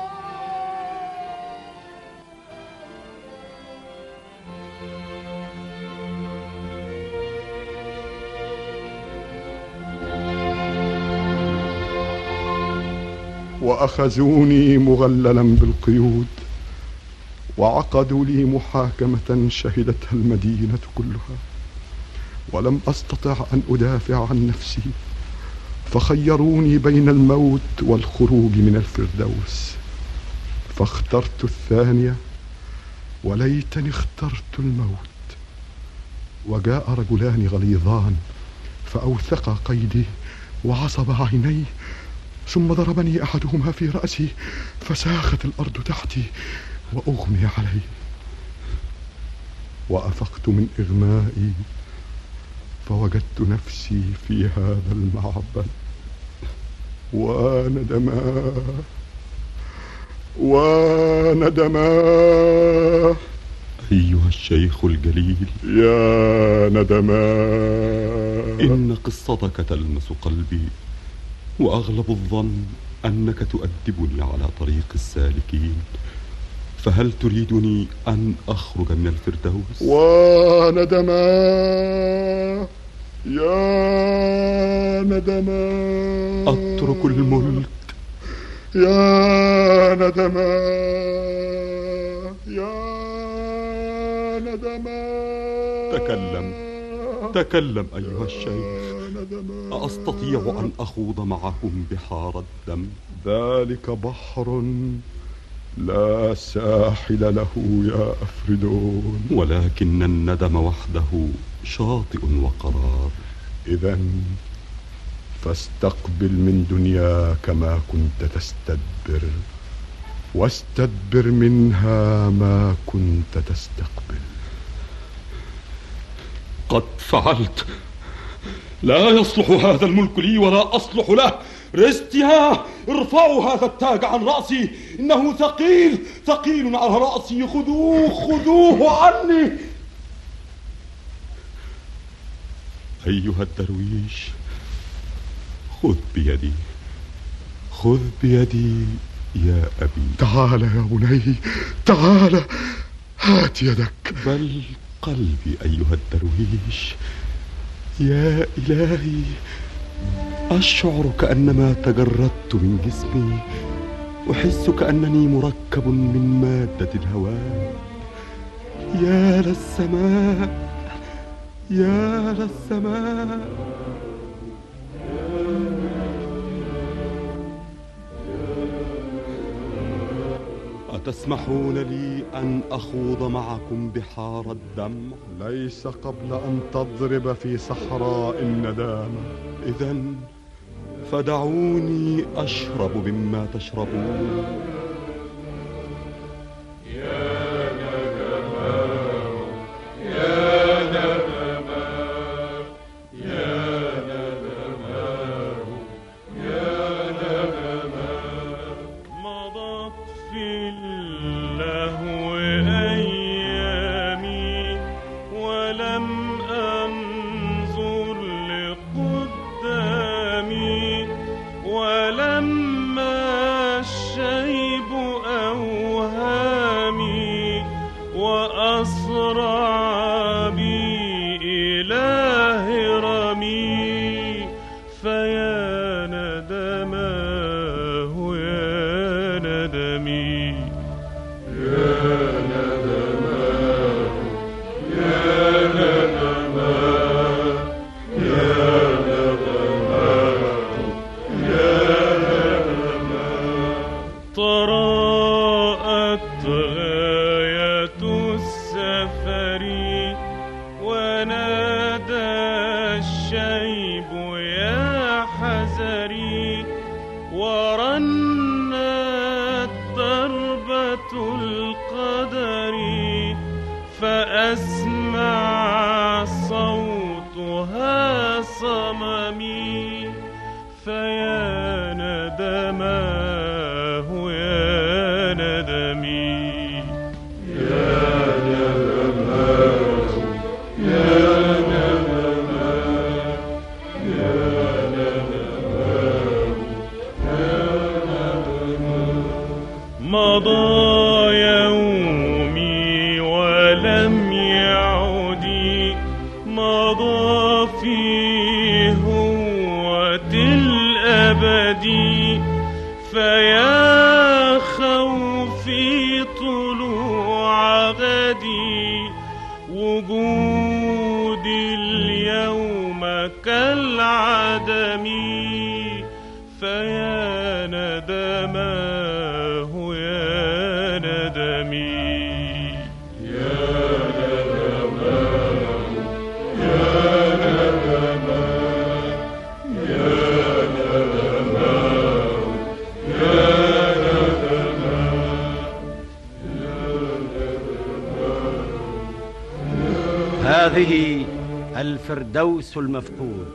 [SPEAKER 6] وأخذوني مغللا بالقيود وعقدوا لي محاكمة شهدتها المدينة كلها ولم أستطع أن أدافع عن نفسي فخيروني بين الموت والخروج من الفردوس فاخترت الثانية وليتني اخترت الموت وجاء رجلان غليظان فأوثقا قيدي وعصب عيني ثم ضربني أحدهما في رأسي فساخت الأرض تحتي وأغمي علي وأفقت من إغمائي فوجدت نفسي في هذا المعبد وندما وندما
[SPEAKER 14] أيها الشيخ الجليل
[SPEAKER 6] يا ندما
[SPEAKER 14] إن قصتك تلمس قلبي وأغلب الظن أنك تؤدبني على طريق السالكين فهل تريدني أن أخرج من الفردوس؟
[SPEAKER 6] وندما يا ندما
[SPEAKER 14] أترك الملك
[SPEAKER 6] يا ندما يا ندما
[SPEAKER 14] تكلم تكلم أيها الشيخ أستطيع أن أخوض معكم بحار الدم
[SPEAKER 6] ذلك بحر لا ساحل له يا أفردون
[SPEAKER 14] ولكن الندم وحده شاطئ وقرار
[SPEAKER 6] إذا فاستقبل من دنياك ما كنت تستدبر واستدبر منها ما كنت تستقبل
[SPEAKER 14] قد فعلت لا يصلح هذا الملك لي ولا أصلح له رستها ارفعوا هذا التاج عن رأسي إنه ثقيل ثقيل على رأسي خذوه خذوه عني أيها الدرويش خذ بيدي خذ بيدي يا أبي
[SPEAKER 6] تعال يا بني تعال هات يدك
[SPEAKER 14] بل قلبي أيها الدرويش يا إلهي أشعر كأنما تجردت من جسمي أحس كأنني مركب من مادة الهواء يا للسماء يا للسماء أتسمحون لي أن أخوض معكم بحار الدم؟
[SPEAKER 6] ليس قبل أن تضرب في صحراء الندامة
[SPEAKER 14] إذا فدعوني أشرب مما تشربون
[SPEAKER 16] مضت في اللهو أيامي ولم أنظر لقدامي ولما الشيب أوهامي وأسرع بي إلى هرمي فيا ندماه يا ندمي يا ندماه يا ندماه يا ندماه يا ندماه طرأت غاية السفر ونادى الشيب يا حزري ورنت ضربة القدر فأسمع صوتها صممي فيا ندماه يا ندمي يا ندماه يا ندماه يا ندماه يا ندماه مضى يومي ولم يعد مضى في هوة الأبد فيا خوفي طلوع غدي وجودي اليوم كالعدم فيا ندماه يا ندمي يا ندماه يا ندماه يا ندماه يا ندماه
[SPEAKER 11] هذه الفردوس المفقود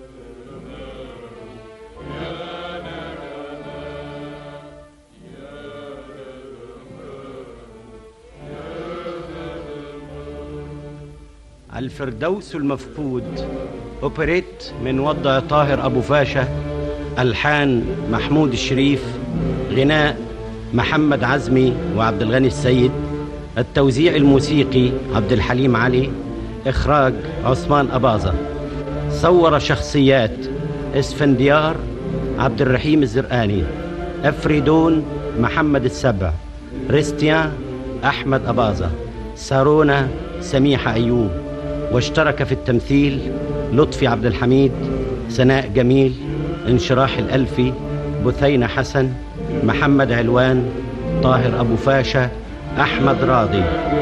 [SPEAKER 11] الفردوس المفقود اوبريت من وضع طاهر ابو فاشا الحان محمود الشريف غناء محمد عزمي وعبد الغني السيد التوزيع الموسيقي عبد الحليم علي إخراج عثمان أباظة صور شخصيات اسفنديار عبد الرحيم الزرقاني أفريدون محمد السبع ريستيان أحمد أباظة سارونا سميحة أيوب واشترك في التمثيل لطفي عبد الحميد سناء جميل انشراح الألفي بثينة حسن محمد علوان طاهر أبو فاشا أحمد راضي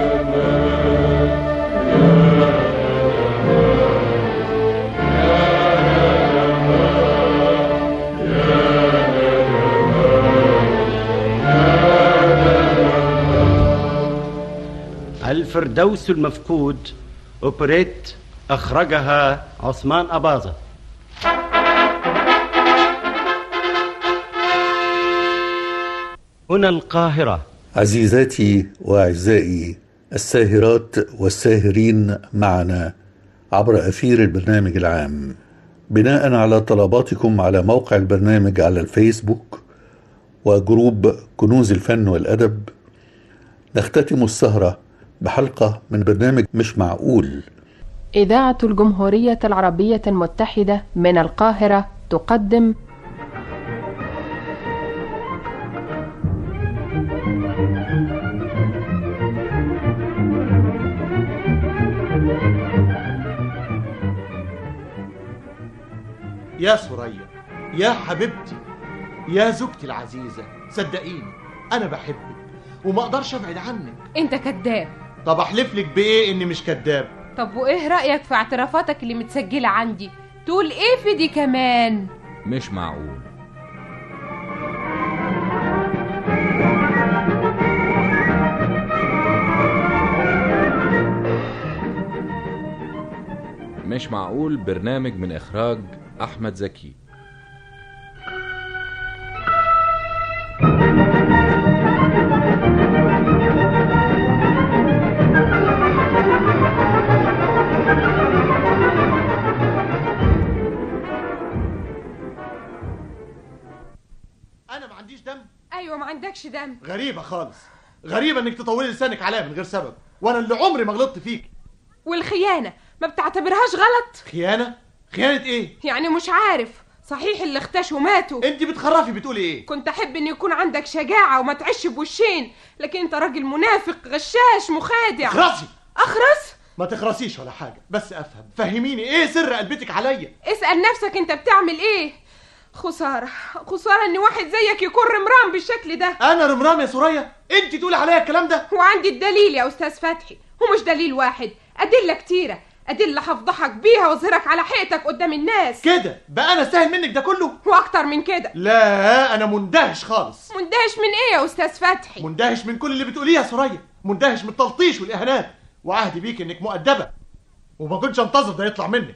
[SPEAKER 11] الفردوس المفقود أوبريت أخرجها عثمان أباظة هنا القاهرة
[SPEAKER 1] عزيزاتي واعزائي الساهرات والساهرين معنا عبر اثير البرنامج العام بناء على طلباتكم على موقع البرنامج على الفيسبوك وجروب كنوز الفن والادب نختتم السهره بحلقه من برنامج مش معقول
[SPEAKER 7] إذاعة الجمهورية العربية المتحدة من القاهرة تقدم
[SPEAKER 22] يا سوريا يا حبيبتي يا زوجتي العزيزة صدقيني أنا بحبك وما أقدرش أبعد عنك
[SPEAKER 23] انت كذاب
[SPEAKER 22] طب أحلف لك بإيه إني مش كذاب
[SPEAKER 23] طب وايه رأيك في اعترافاتك اللي متسجلة عندي تقول ايه في دي كمان
[SPEAKER 24] مش معقول مش معقول برنامج من إخراج أحمد زكي
[SPEAKER 22] أنا ما عنديش دم
[SPEAKER 23] ايوه ما عندكش دم
[SPEAKER 22] غريبة خالص غريبة إنك تطولي لسانك عليا من غير سبب وأنا اللي عمري ما غلطت فيك
[SPEAKER 23] والخيانة ما بتعتبرهاش غلط
[SPEAKER 22] خيانة خيانة إيه
[SPEAKER 23] يعني مش عارف صحيح اللي اختشوا ماتوا
[SPEAKER 22] انت بتخرفي بتقولي ايه
[SPEAKER 23] كنت احب ان يكون عندك شجاعة وما تعيش بوشين لكن انت راجل منافق غشاش مخادع
[SPEAKER 22] اخرسي
[SPEAKER 23] اخرس
[SPEAKER 22] ما تخرسيش ولا حاجة بس أفهم فهميني إيه سر قلبتك عليا
[SPEAKER 23] اسأل نفسك انت بتعمل ايه خسارة خسارة ان واحد زيك يكون رمرام بالشكل ده
[SPEAKER 22] أنا رمرام يا سوريا أنت تقولي عليا الكلام ده
[SPEAKER 23] وعندي الدليل يا استاذ فتحي ومش دليل واحد ادلة كتيرة ادلة هفضحك بيها واظهرك على حقيقتك قدام الناس
[SPEAKER 22] كده بقى أنا استاهل منك ده كله
[SPEAKER 23] واكتر من كده
[SPEAKER 22] لا أنا مندهش خالص
[SPEAKER 23] مندهش من ايه يا استاذ فتحي
[SPEAKER 22] مندهش من كل اللي بتقوليه يا سوريا مندهش من التلطيش والإهانات وعهدي بيك إنك مؤدبة وما كنتش أنتظر ده يطلع منك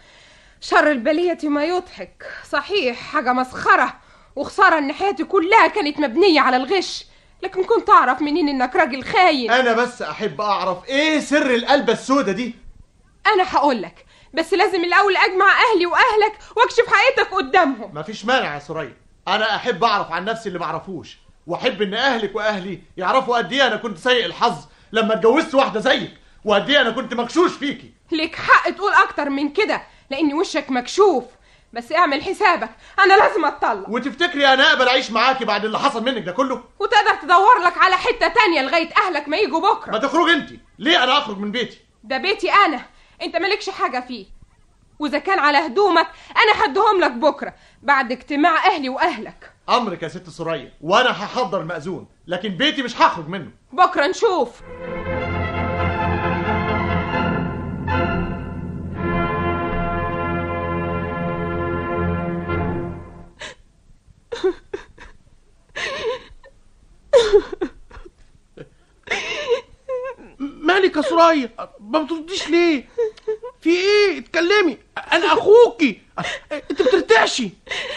[SPEAKER 23] شر البلية ما يضحك صحيح حاجة مسخرة وخسارة ان حياتي كلها كانت مبنية على الغش لكن كنت اعرف منين انك راجل خاين
[SPEAKER 22] أنا بس أحب أعرف إيه سر القلبة السودة دي
[SPEAKER 23] انا هقولك بس لازم الاول اجمع اهلي واهلك واكشف حقيقتك قدامهم
[SPEAKER 22] مفيش مانع يا سوريا أنا أحب أعرف عن نفسي اللي معرفوش وأحب إن أهلك وأهلي يعرفوا قد إيه أنا كنت سيء الحظ لما اتجوزت واحدة زيك وقد إيه أنا كنت مغشوش فيكي
[SPEAKER 23] ليك حق تقول اكتر من كده لان وشك مكشوف بس اعمل حسابك انا لازم اتطلق
[SPEAKER 22] وتفتكري أنا أقبل أعيش معاكي بعد اللي حصل منك ده كله
[SPEAKER 23] وتقدر تدور لك على حتة تانية لغاية اهلك ما يجوا بكرة
[SPEAKER 22] ما تخرج أنت ليه أنا أخرج من بيتي
[SPEAKER 23] ده بيتي انا انت مالكش حاجة فيه واذا كان على هدومك انا هديهم لك بكرة بعد اجتماع اهلي واهلك
[SPEAKER 22] أمرك يا ست سوريا وأنا هحضر مأذون لكن بيتي مش هخرج منه
[SPEAKER 23] بكرة نشوف
[SPEAKER 4] مالك يا سرايا ما بترديش ليه في ايه اتكلمي انا اخوكي انت بترتعشي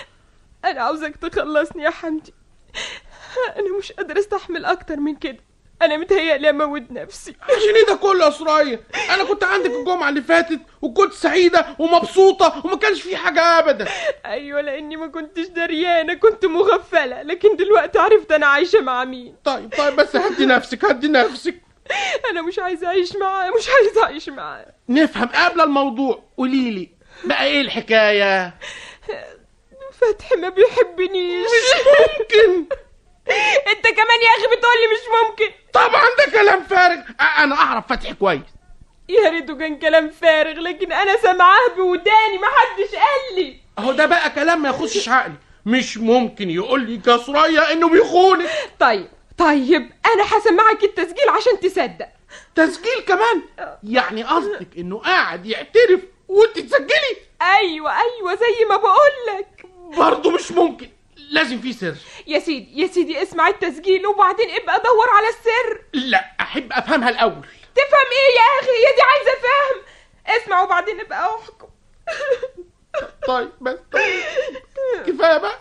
[SPEAKER 23] انا عاوزك تخلصني يا حمدي انا مش قادر استحمل اكتر من كده
[SPEAKER 19] انا متهيألي اموت نفسي
[SPEAKER 4] عشان ايه ده كله يا سرايا انا كنت عندك الجمعه اللي فاتت وكنت سعيده ومبسوطه وما كانش في حاجه ابدا
[SPEAKER 19] ايوه لاني ما كنتش دريانه كنت مغفله لكن دلوقتي عرفت انا عايشه مع مين
[SPEAKER 4] طيب طيب بس هدي نفسك هدي نفسك
[SPEAKER 19] انا مش عايزه اعيش معاه مش عايزه اعيش معاه
[SPEAKER 4] نفهم قبل الموضوع قولي لي بقى ايه الحكايه
[SPEAKER 19] فتحي ما بيحبنيش
[SPEAKER 4] مش ممكن
[SPEAKER 19] انت كمان يا اخي بتقولي مش ممكن
[SPEAKER 4] طبعا ده كلام فارغ أ- انا اعرف فتحي كويس
[SPEAKER 19] يا ريته كان كلام فارغ لكن انا سامعاه بوداني ما حدش قال لي
[SPEAKER 4] اهو ده بقى كلام ما يخشش عقلي مش ممكن يقول لي يا سرايا انه بيخونك
[SPEAKER 19] طيب طيب انا هسمعك التسجيل عشان تصدق
[SPEAKER 4] تسجيل كمان يعني قصدك انه قاعد يعترف وانت تسجلي
[SPEAKER 19] ايوه ايوه زي ما بقولك
[SPEAKER 4] برضه مش ممكن لازم في سر
[SPEAKER 19] يا سيدي يا سيدي اسمع التسجيل وبعدين ابقى دور على السر
[SPEAKER 4] لا احب افهمها الاول
[SPEAKER 19] تفهم ايه يا اخي هي دي عايزه فهم اسمع وبعدين ابقى احكم
[SPEAKER 4] طيب بس طيب. كفايه بقى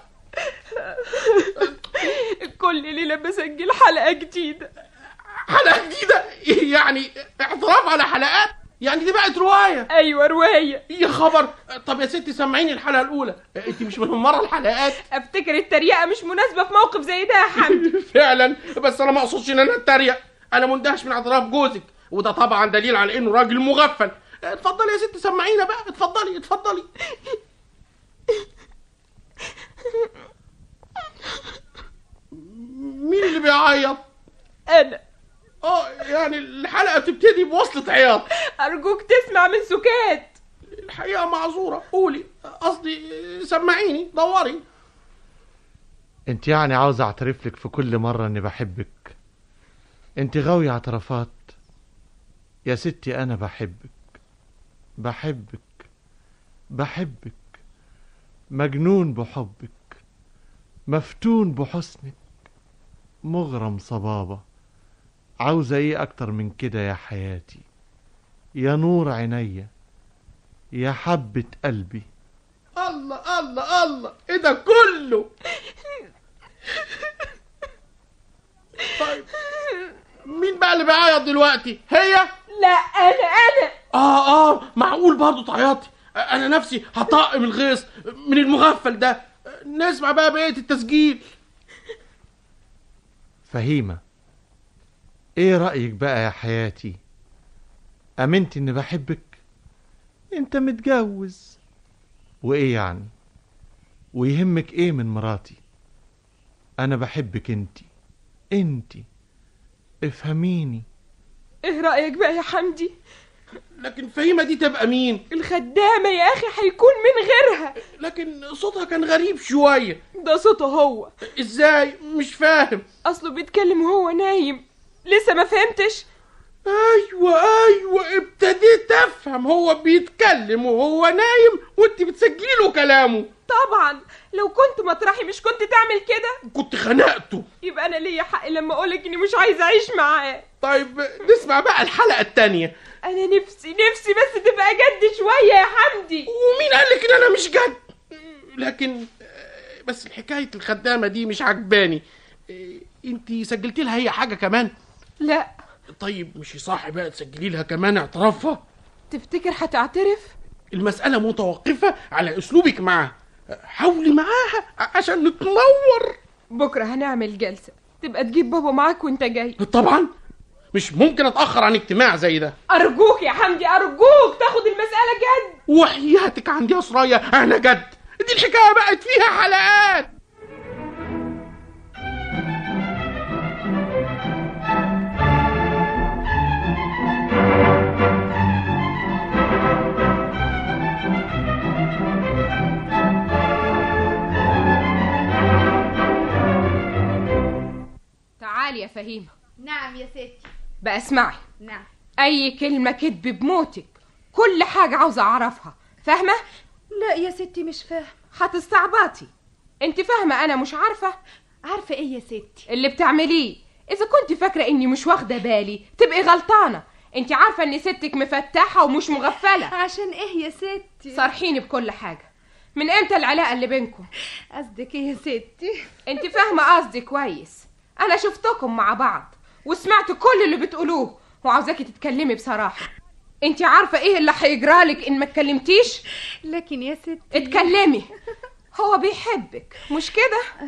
[SPEAKER 19] كل ليله بسجل حلقه جديده
[SPEAKER 4] حلقه جديده يعني اعتراف على حلقات يعني دي بقت روايه
[SPEAKER 19] ايوه روايه
[SPEAKER 4] يا خبر طب يا ستي سمعيني الحلقه الاولى انت مش من مره الحلقات
[SPEAKER 19] افتكر التريقه مش مناسبه في موقف زي ده يا حمدي
[SPEAKER 4] فعلا بس انا ما اقصدش ان انا اتريق انا مندهش من اعتراف جوزك وده طبعا دليل على انه راجل مغفل اتفضلي يا ستي سمعينا بقى اتفضلي اتفضلي مين اللي بيعيط
[SPEAKER 19] انا
[SPEAKER 4] اه يعني الحلقه بتبتدي بوصلة عياط
[SPEAKER 19] ارجوك تسمع من سكات
[SPEAKER 4] الحقيقه معذوره قولي قصدي سمعيني دوري
[SPEAKER 22] انت يعني عاوز اعترف لك في كل مرة اني بحبك انت غاوية اعترافات يا ستي انا بحبك بحبك بحبك مجنون بحبك مفتون بحسنك مغرم صبابة عاوزة ايه اكتر من كده يا حياتي يا نور عينيا يا حبة قلبي
[SPEAKER 4] الله الله الله ايه ده كله طيب مين بقى اللي بيعيط دلوقتي هي
[SPEAKER 19] لا انا انا
[SPEAKER 4] اه اه معقول برضه تعيطي انا نفسي هطقم الغيظ من المغفل ده نسمع بقى بقيه التسجيل
[SPEAKER 22] فهيمة ايه رأيك بقى يا حياتي امنت اني بحبك انت متجوز وايه يعني ويهمك ايه من مراتي انا بحبك انت انت افهميني
[SPEAKER 19] ايه رايك بقى يا حمدي
[SPEAKER 4] لكن فهيمه دي تبقى مين
[SPEAKER 19] الخدامه يا اخي هيكون من غيرها
[SPEAKER 4] لكن صوتها كان غريب شويه
[SPEAKER 19] ده صوته هو
[SPEAKER 4] ازاي مش فاهم
[SPEAKER 19] اصله بيتكلم وهو نايم لسه ما فهمتش
[SPEAKER 4] ايوه ايوه ابتديت افهم هو بيتكلم وهو نايم وانت بتسجلي له كلامه
[SPEAKER 19] طبعا لو كنت مطرحي مش كنت تعمل كده
[SPEAKER 4] كنت خنقته
[SPEAKER 19] يبقى انا ليا حق لما اقولك اني مش عايزه اعيش معاه
[SPEAKER 4] طيب نسمع بقى الحلقه التانية
[SPEAKER 19] انا نفسي نفسي بس تبقى جد شويه يا حمدي
[SPEAKER 4] ومين قال لك ان انا مش جد لكن آه، بس حكايه الخدامه دي مش عجباني انت سجلتي لها هي حاجه كمان
[SPEAKER 19] لا
[SPEAKER 4] طيب مش صح بقى تسجلي لها كمان اعترافها
[SPEAKER 19] تفتكر هتعترف
[SPEAKER 4] المساله متوقفه على اسلوبك معاها حاولي معاها عشان نتنور
[SPEAKER 19] بكره هنعمل جلسه تبقى تجيب بابا معاك وانت جاي
[SPEAKER 4] طبعا مش ممكن اتاخر عن اجتماع زي ده
[SPEAKER 19] ارجوك يا حمدي ارجوك تاخد المساله جد
[SPEAKER 4] وحياتك عندي يا سرايا انا جد دي الحكايه بقت فيها حلقات
[SPEAKER 23] تعالي يا فهيمة
[SPEAKER 2] نعم يا ستي
[SPEAKER 23] بقى اسمعي
[SPEAKER 2] نعم
[SPEAKER 23] أي كلمة كدب بموتك كل حاجة عاوزة أعرفها فاهمة؟
[SPEAKER 2] لا يا ستي مش فاهم
[SPEAKER 23] هتستعبطي انت فاهمة أنا مش عارفة؟
[SPEAKER 2] عارفة ايه يا ستي؟
[SPEAKER 23] اللي بتعمليه إذا كنت فاكرة إني مش واخدة بالي تبقي غلطانة انت عارفة إن ستك مفتحة ومش مغفلة
[SPEAKER 2] عشان ايه يا ستي؟
[SPEAKER 23] صارحيني بكل حاجة من امتى العلاقة اللي بينكم؟
[SPEAKER 2] قصدك ايه يا ستي؟
[SPEAKER 23] انت فاهمة قصدي كويس أنا شفتكم مع بعض وسمعت كل اللي بتقولوه وعاوزاكي تتكلمي بصراحه انت عارفه ايه اللي هيجرالك ان ما اتكلمتيش
[SPEAKER 2] لكن يا ستي
[SPEAKER 23] اتكلمي هو بيحبك مش كده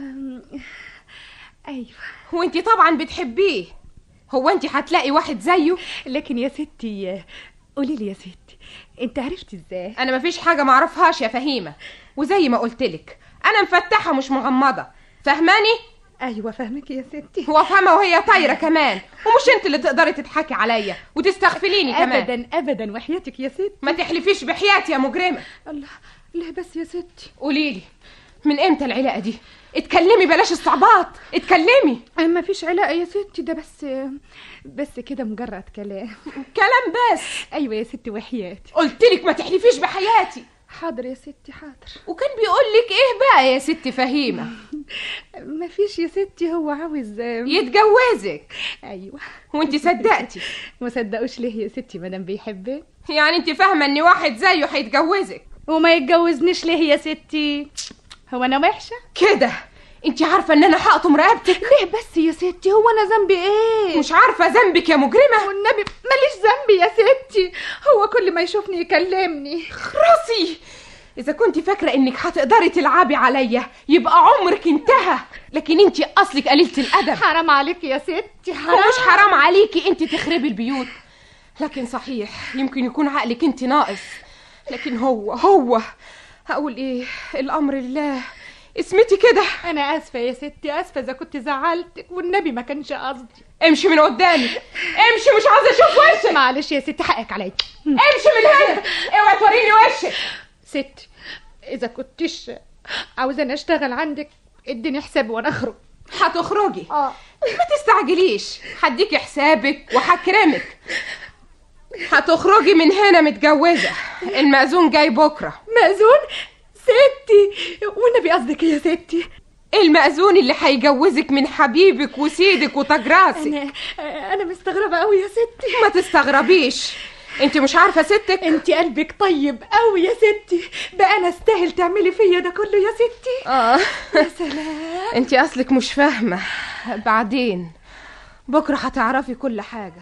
[SPEAKER 2] ايوه
[SPEAKER 23] وانت طبعا بتحبيه هو انت هتلاقي واحد زيه
[SPEAKER 2] لكن يا ستي قولي لي يا ستي انت عرفت ازاي
[SPEAKER 23] انا مفيش حاجه معرفهاش يا فهيمه وزي ما قلتلك انا مفتحه مش مغمضه فهماني
[SPEAKER 2] ايوه فاهمك يا ستي
[SPEAKER 23] وافهمها وهي طايره كمان ومش انت اللي تقدري تضحكي عليا وتستغفليني كمان
[SPEAKER 2] ابدا ابدا وحياتك يا ستي
[SPEAKER 23] ما تحلفيش بحياتي يا مجرمه
[SPEAKER 2] الله ليه بس يا ستي
[SPEAKER 23] قولي لي من امتى العلاقه دي اتكلمي بلاش استعباط اتكلمي
[SPEAKER 2] ما فيش علاقه يا ستي ده بس بس كده مجرد كلام
[SPEAKER 23] كلام بس
[SPEAKER 2] ايوه يا ستي وحياتي
[SPEAKER 23] قلتلك ما تحلفيش بحياتي
[SPEAKER 2] حاضر يا ستي حاضر
[SPEAKER 23] وكان بيقول لك ايه بقى يا ست فهيمه
[SPEAKER 2] ما فيش يا ستي هو عاوز
[SPEAKER 23] يتجوزك
[SPEAKER 2] ايوه
[SPEAKER 23] وانت صدقتي
[SPEAKER 2] ما صدقوش ليه يا ستي مادام بيحبك
[SPEAKER 23] يعني انت فاهمه ان واحد زيه هيتجوزك
[SPEAKER 2] وما يتجوزنيش ليه يا ستي هو انا وحشه
[SPEAKER 23] كده انت عارفه ان انا هقطم رقبتك
[SPEAKER 2] ليه بس يا ستي هو انا ذنبي ايه
[SPEAKER 23] مش عارفه ذنبك يا مجرمه
[SPEAKER 2] والنبي ماليش ذنبي يا ستي هو كل ما يشوفني يكلمني
[SPEAKER 23] خراسي اذا كنت فاكره انك هتقدري تلعبي عليا يبقى عمرك انتهى لكن انت اصلك قليله الادب
[SPEAKER 2] حرام عليكي يا ستي حرام
[SPEAKER 23] ومش حرام عليكي انت تخربي البيوت لكن صحيح يمكن يكون عقلك انت ناقص لكن هو هو هقول ايه الامر لله اسمتي كده
[SPEAKER 2] انا اسفه يا ستي اسفه اذا كنت زعلتك والنبي ما كانش قصدي
[SPEAKER 23] امشي من قدامي امشي مش عاوزه اشوف وشك
[SPEAKER 2] معلش يا ستي حقك عليا
[SPEAKER 23] امشي من هنا اوعي توريني وشك
[SPEAKER 2] ستي اذا كنتش عاوزاني اشتغل عندك اديني حسابي وانا اخرج
[SPEAKER 23] هتخرجي
[SPEAKER 2] اه
[SPEAKER 23] ما تستعجليش هديكي حسابك وهكرمك هتخرجي من هنا متجوزه المأذون جاي بكره
[SPEAKER 2] مأذون ستي والنبي قصدك إيه يا ستي
[SPEAKER 23] المأذون اللي هيجوزك من حبيبك وسيدك وتاج راسك
[SPEAKER 2] انا انا مستغربه قوي يا ستي
[SPEAKER 23] ما تستغربيش انت مش عارفه ستك
[SPEAKER 2] انت قلبك طيب قوي يا ستي بقى انا استاهل تعملي فيا ده كله يا ستي
[SPEAKER 23] اه
[SPEAKER 2] يا سلام
[SPEAKER 23] انت اصلك مش فاهمه بعدين بكره هتعرفي كل حاجه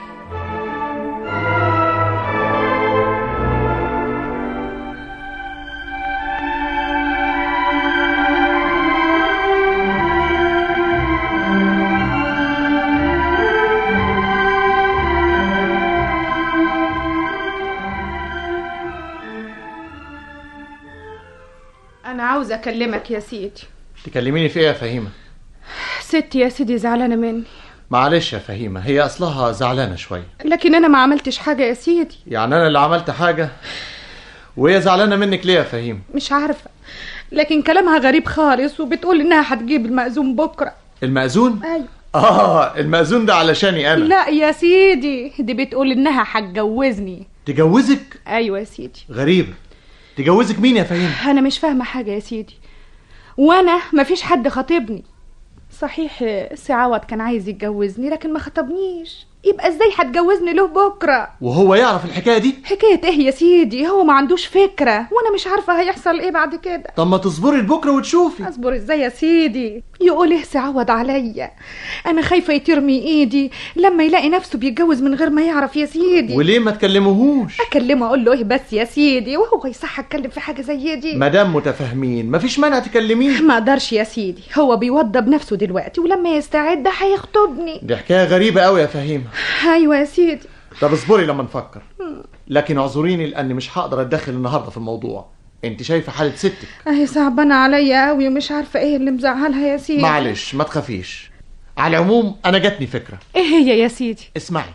[SPEAKER 2] انا عاوزه اكلمك يا سيدي
[SPEAKER 22] تكلميني في ايه يا فهيمه
[SPEAKER 2] ستي يا سيدي زعلانه مني
[SPEAKER 22] معلش يا فهيمه هي اصلها زعلانه شويه
[SPEAKER 2] لكن انا ما عملتش حاجه يا سيدي
[SPEAKER 22] يعني انا اللي عملت حاجه وهي زعلانه منك ليه يا فهيمه
[SPEAKER 2] مش عارفه لكن كلامها غريب خالص وبتقول انها هتجيب المأذون بكره
[SPEAKER 22] المأذون
[SPEAKER 2] ايوه
[SPEAKER 22] اه المأذون ده علشاني انا
[SPEAKER 2] لا يا سيدي دي بتقول انها هتجوزني
[SPEAKER 22] تجوزك
[SPEAKER 2] ايوه يا سيدي
[SPEAKER 22] غريبه تجوزك مين يا فهيمه
[SPEAKER 2] انا مش فاهمه حاجه يا سيدي وانا مفيش حد خاطبني صحيح سي عوض كان عايز يتجوزني لكن ما خطبنيش يبقى ازاي هتجوزني له بكره
[SPEAKER 22] وهو يعرف الحكايه دي
[SPEAKER 2] حكايه ايه يا سيدي هو ما عندوش فكره وانا مش عارفه هيحصل ايه بعد كده
[SPEAKER 22] طب ما تصبري لبكره وتشوفي
[SPEAKER 2] اصبر ازاي يا سيدي يقول ايه عوض عليا انا خايفه يترمي ايدي لما يلاقي نفسه بيتجوز من غير ما يعرف يا سيدي
[SPEAKER 22] وليه ما تكلموهوش
[SPEAKER 2] اكلمه اقول له ايه بس يا سيدي وهو يصح اتكلم في حاجه زي دي
[SPEAKER 22] مادام متفاهمين مفيش مانع تكلميه
[SPEAKER 2] ما اقدرش يا سيدي هو بيوضب نفسه دلوقتي ولما يستعد هيخطبني
[SPEAKER 22] دي حكايه غريبه قوي يا فهيمه
[SPEAKER 2] ايوه يا سيدي
[SPEAKER 22] طب اصبري لما نفكر لكن اعذريني لاني مش هقدر اتدخل النهارده في الموضوع انت شايفه حاله ستك
[SPEAKER 2] اهي صعبانه عليا قوي ومش عارفه ايه اللي مزعلها يا سيدي
[SPEAKER 22] معلش ما تخافيش على العموم انا جاتني فكره
[SPEAKER 2] ايه هي يا سيدي
[SPEAKER 22] اسمعي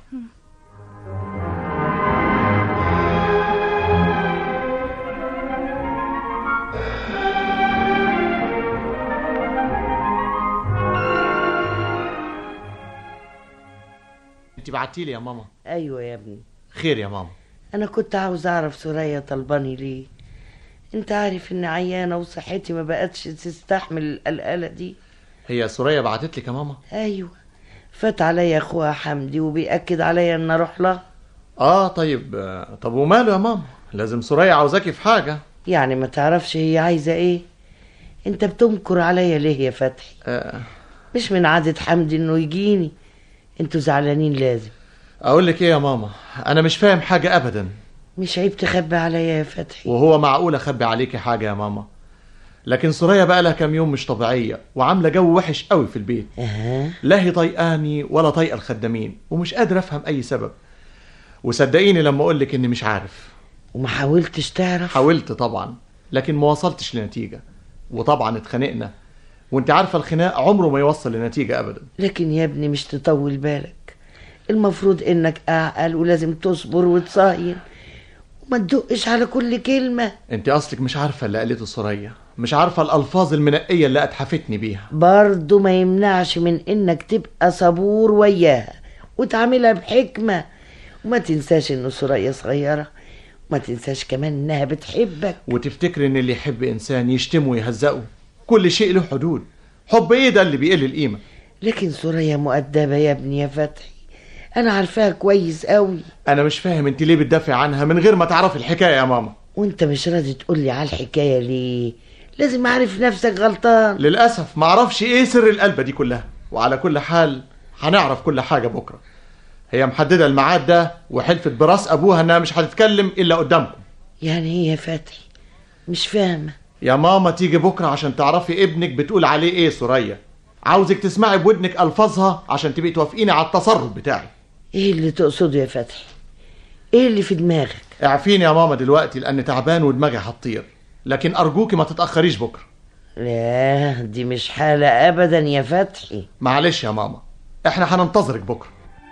[SPEAKER 22] انت بعتيلي يا ماما
[SPEAKER 3] ايوه يا ابني
[SPEAKER 22] خير يا ماما
[SPEAKER 3] انا كنت عاوز اعرف سوريا طلباني ليه انت عارف اني عيانه وصحتي ما بقتش تستحمل القلقله دي
[SPEAKER 22] هي سوريا بعتت لك يا ماما
[SPEAKER 3] ايوه فات عليا اخوها حمدي وبيأكد عليا ان اروح لها
[SPEAKER 22] اه طيب آه، طب وماله يا ماما لازم سوريا عاوزاكي في حاجه
[SPEAKER 3] يعني ما تعرفش هي عايزه ايه انت بتنكر عليا ليه يا فتحي
[SPEAKER 22] آه.
[SPEAKER 3] مش من عادة حمدي انه يجيني انتوا زعلانين لازم
[SPEAKER 22] اقول لك ايه يا ماما انا مش فاهم حاجه ابدا
[SPEAKER 3] مش عيب تخبي عليا يا فتحي
[SPEAKER 22] وهو معقول اخبي عليكي حاجه يا ماما لكن سوريا بقى لها كام يوم مش طبيعيه وعامله جو وحش قوي في البيت
[SPEAKER 3] أه.
[SPEAKER 22] لا هي طيقاني ولا طايقه الخدامين ومش قادر افهم اي سبب وصدقيني لما اقول لك اني مش عارف
[SPEAKER 3] وما حاولتش تعرف
[SPEAKER 22] حاولت طبعا لكن ما وصلتش لنتيجه وطبعا اتخانقنا وانت عارفه الخناق عمره ما يوصل لنتيجه ابدا
[SPEAKER 3] لكن يا ابني مش تطول بالك المفروض انك اعقل ولازم تصبر وتصاين وما تدقش على كل كلمة
[SPEAKER 22] انت اصلك مش عارفه اللي قالته سوريا مش عارفه الالفاظ المنقيه اللي اتحفتني بيها
[SPEAKER 3] برضه ما يمنعش من انك تبقى صبور وياها وتعاملها بحكمة وما تنساش انه سوريا صغيرة وما تنساش كمان انها بتحبك
[SPEAKER 22] وتفتكر ان اللي يحب انسان يشتمه ويهزقه كل شيء له حدود حب ايه ده اللي بيقل القيمه
[SPEAKER 3] لكن سوريا مؤدبة يا ابني يا فتحي انا عارفاها كويس قوي
[SPEAKER 22] انا مش فاهم انت ليه بتدافع عنها من غير ما تعرفي الحكايه يا ماما
[SPEAKER 3] وانت مش راضي تقولي على الحكاية ليه لازم اعرف نفسك غلطان
[SPEAKER 22] للاسف ما اعرفش ايه سر القلبه دي كلها وعلى كل حال هنعرف كل حاجه بكره هي محدده الميعاد ده وحلفت براس ابوها انها مش هتتكلم الا قدامكم
[SPEAKER 3] يعني ايه يا فتحي مش فاهمة
[SPEAKER 22] يا ماما تيجي بكره عشان تعرفي ابنك بتقول عليه ايه سوريا عاوزك تسمعي بودنك الفاظها عشان تبقي توافقيني على التصرف بتاعي
[SPEAKER 3] ايه اللي تقصده يا فتحي ايه اللي في دماغك
[SPEAKER 22] اعفيني يا ماما دلوقتي لان تعبان ودماغي هتطير لكن ارجوكي ما تتاخريش بكره
[SPEAKER 3] لا دي مش حالة ابدا يا فتحي
[SPEAKER 22] معلش يا ماما احنا هننتظرك بكره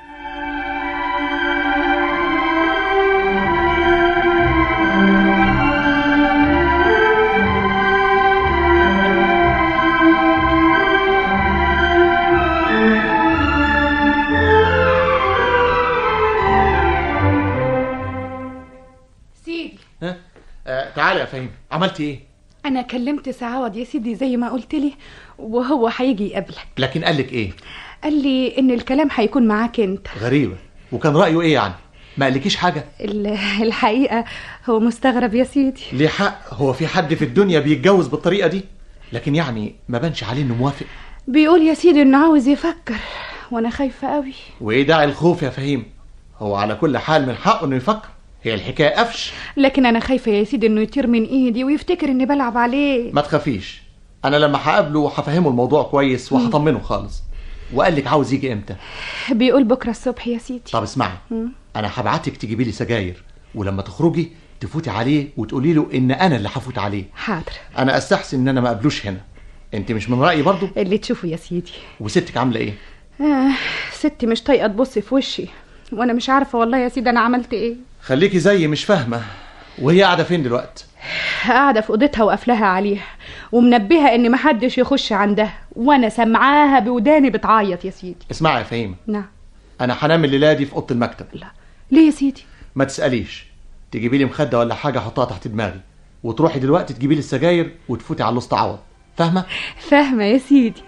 [SPEAKER 2] سيدي
[SPEAKER 22] ها آه تعالى يا فهيم عملتي ايه
[SPEAKER 2] انا كلمت سعود يا سيدي زي ما قلت لي وهو هيجي يقابلك
[SPEAKER 22] لكن قال لك ايه
[SPEAKER 2] قال لي ان الكلام هيكون معاك انت
[SPEAKER 22] غريبه وكان رايه ايه يعني ما قالكيش حاجه
[SPEAKER 2] ال- الحقيقه هو مستغرب يا سيدي
[SPEAKER 22] ليه حق هو في حد في الدنيا بيتجوز بالطريقه دي لكن يعني ما بانش عليه انه موافق
[SPEAKER 2] بيقول يا سيدي انه عاوز يفكر وانا خايفه قوي
[SPEAKER 22] وايه داعي الخوف يا فهيم هو على كل حال من حقه انه يفكر هي الحكايه قفش
[SPEAKER 2] لكن انا خايفه يا سيدي انه يطير من ايدي ويفتكر اني بلعب عليه
[SPEAKER 22] ما تخافيش انا لما هقابله هفهمه الموضوع كويس وهطمنه خالص وقال لك عاوز يجي امتى
[SPEAKER 2] بيقول بكره الصبح يا سيدي
[SPEAKER 22] طب اسمعي
[SPEAKER 2] مم.
[SPEAKER 22] انا هبعتك تجيبي لي سجاير ولما تخرجي تفوتي عليه وتقولي له ان انا اللي هفوت عليه
[SPEAKER 2] حاضر
[SPEAKER 22] انا استحسن ان انا ما اقابلوش هنا انت مش من رايي برضو
[SPEAKER 2] اللي تشوفه يا سيدي
[SPEAKER 22] وستك عامله ايه
[SPEAKER 2] آه ستي مش طايقه تبص في وشي وانا مش عارفه والله يا سيدي انا عملت ايه
[SPEAKER 22] خليكي زيي مش فاهمه وهي قاعده فين دلوقتي
[SPEAKER 2] قاعده في اوضتها وقافلاها عليها ومنبهه ان محدش يخش عندها وانا سامعاها بوداني بتعيط يا سيدي
[SPEAKER 22] اسمعي يا فهيم
[SPEAKER 2] نعم
[SPEAKER 22] انا هنام الليله دي في اوضه المكتب
[SPEAKER 2] لا ليه يا سيدي
[SPEAKER 22] ما تساليش تجيبي لي مخده ولا حاجه احطها تحت دماغي وتروحي دلوقتي تجيبي لي السجاير وتفوتي على الوسط عوض فاهمه
[SPEAKER 2] فاهمه يا سيدي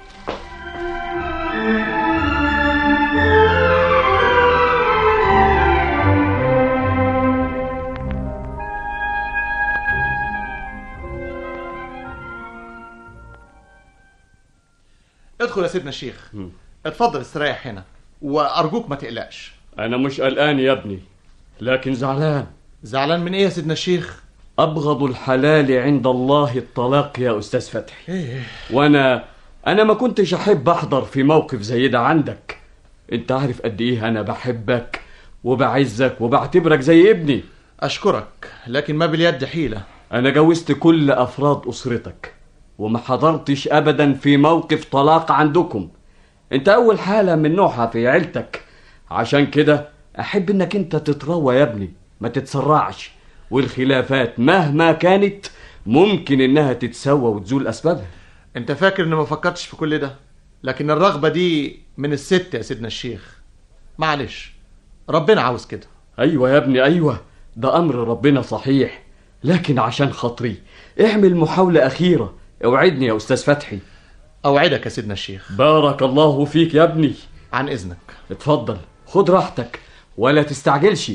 [SPEAKER 22] ادخل يا سيدنا الشيخ اتفضل استريح هنا وارجوك ما تقلقش
[SPEAKER 15] أنا مش قلقان يا ابني لكن زعلان
[SPEAKER 22] زعلان من ايه يا سيدنا الشيخ
[SPEAKER 15] أبغض الحلال عند الله الطلاق يا أستاذ فتحي
[SPEAKER 22] ايه
[SPEAKER 15] وأنا أنا ما كنتش أحب أحضر في موقف زي ده عندك أنت عارف قد إيه أنا بحبك وبعزك وبعتبرك زي ابني
[SPEAKER 22] اشكرك لكن ما باليد حيله
[SPEAKER 15] أنا جوزت كل أفراد أسرتك وما حضرتش أبدا في موقف طلاق عندكم أنت أول حالة من نوعها في عيلتك عشان كده أحب إنك أنت تتروى يا ابني ما تتسرعش والخلافات مهما كانت ممكن إنها تتسوى وتزول أسبابها
[SPEAKER 22] انت فاكر اني ما فكرتش في كل ده لكن الرغبه دي من الست يا سيدنا الشيخ معلش ربنا عاوز كده
[SPEAKER 15] أيوة يا ابني أيوة ده أمر ربنا صحيح لكن عشان خاطري اعمل محاولة أخيرة اوعدني يا أستاذ فتحي
[SPEAKER 22] اوعدك يا سيدنا الشيخ
[SPEAKER 15] بارك الله فيك يا ابني
[SPEAKER 22] عن اذنك
[SPEAKER 15] اتفضل خد راحتك ولا تستعجلش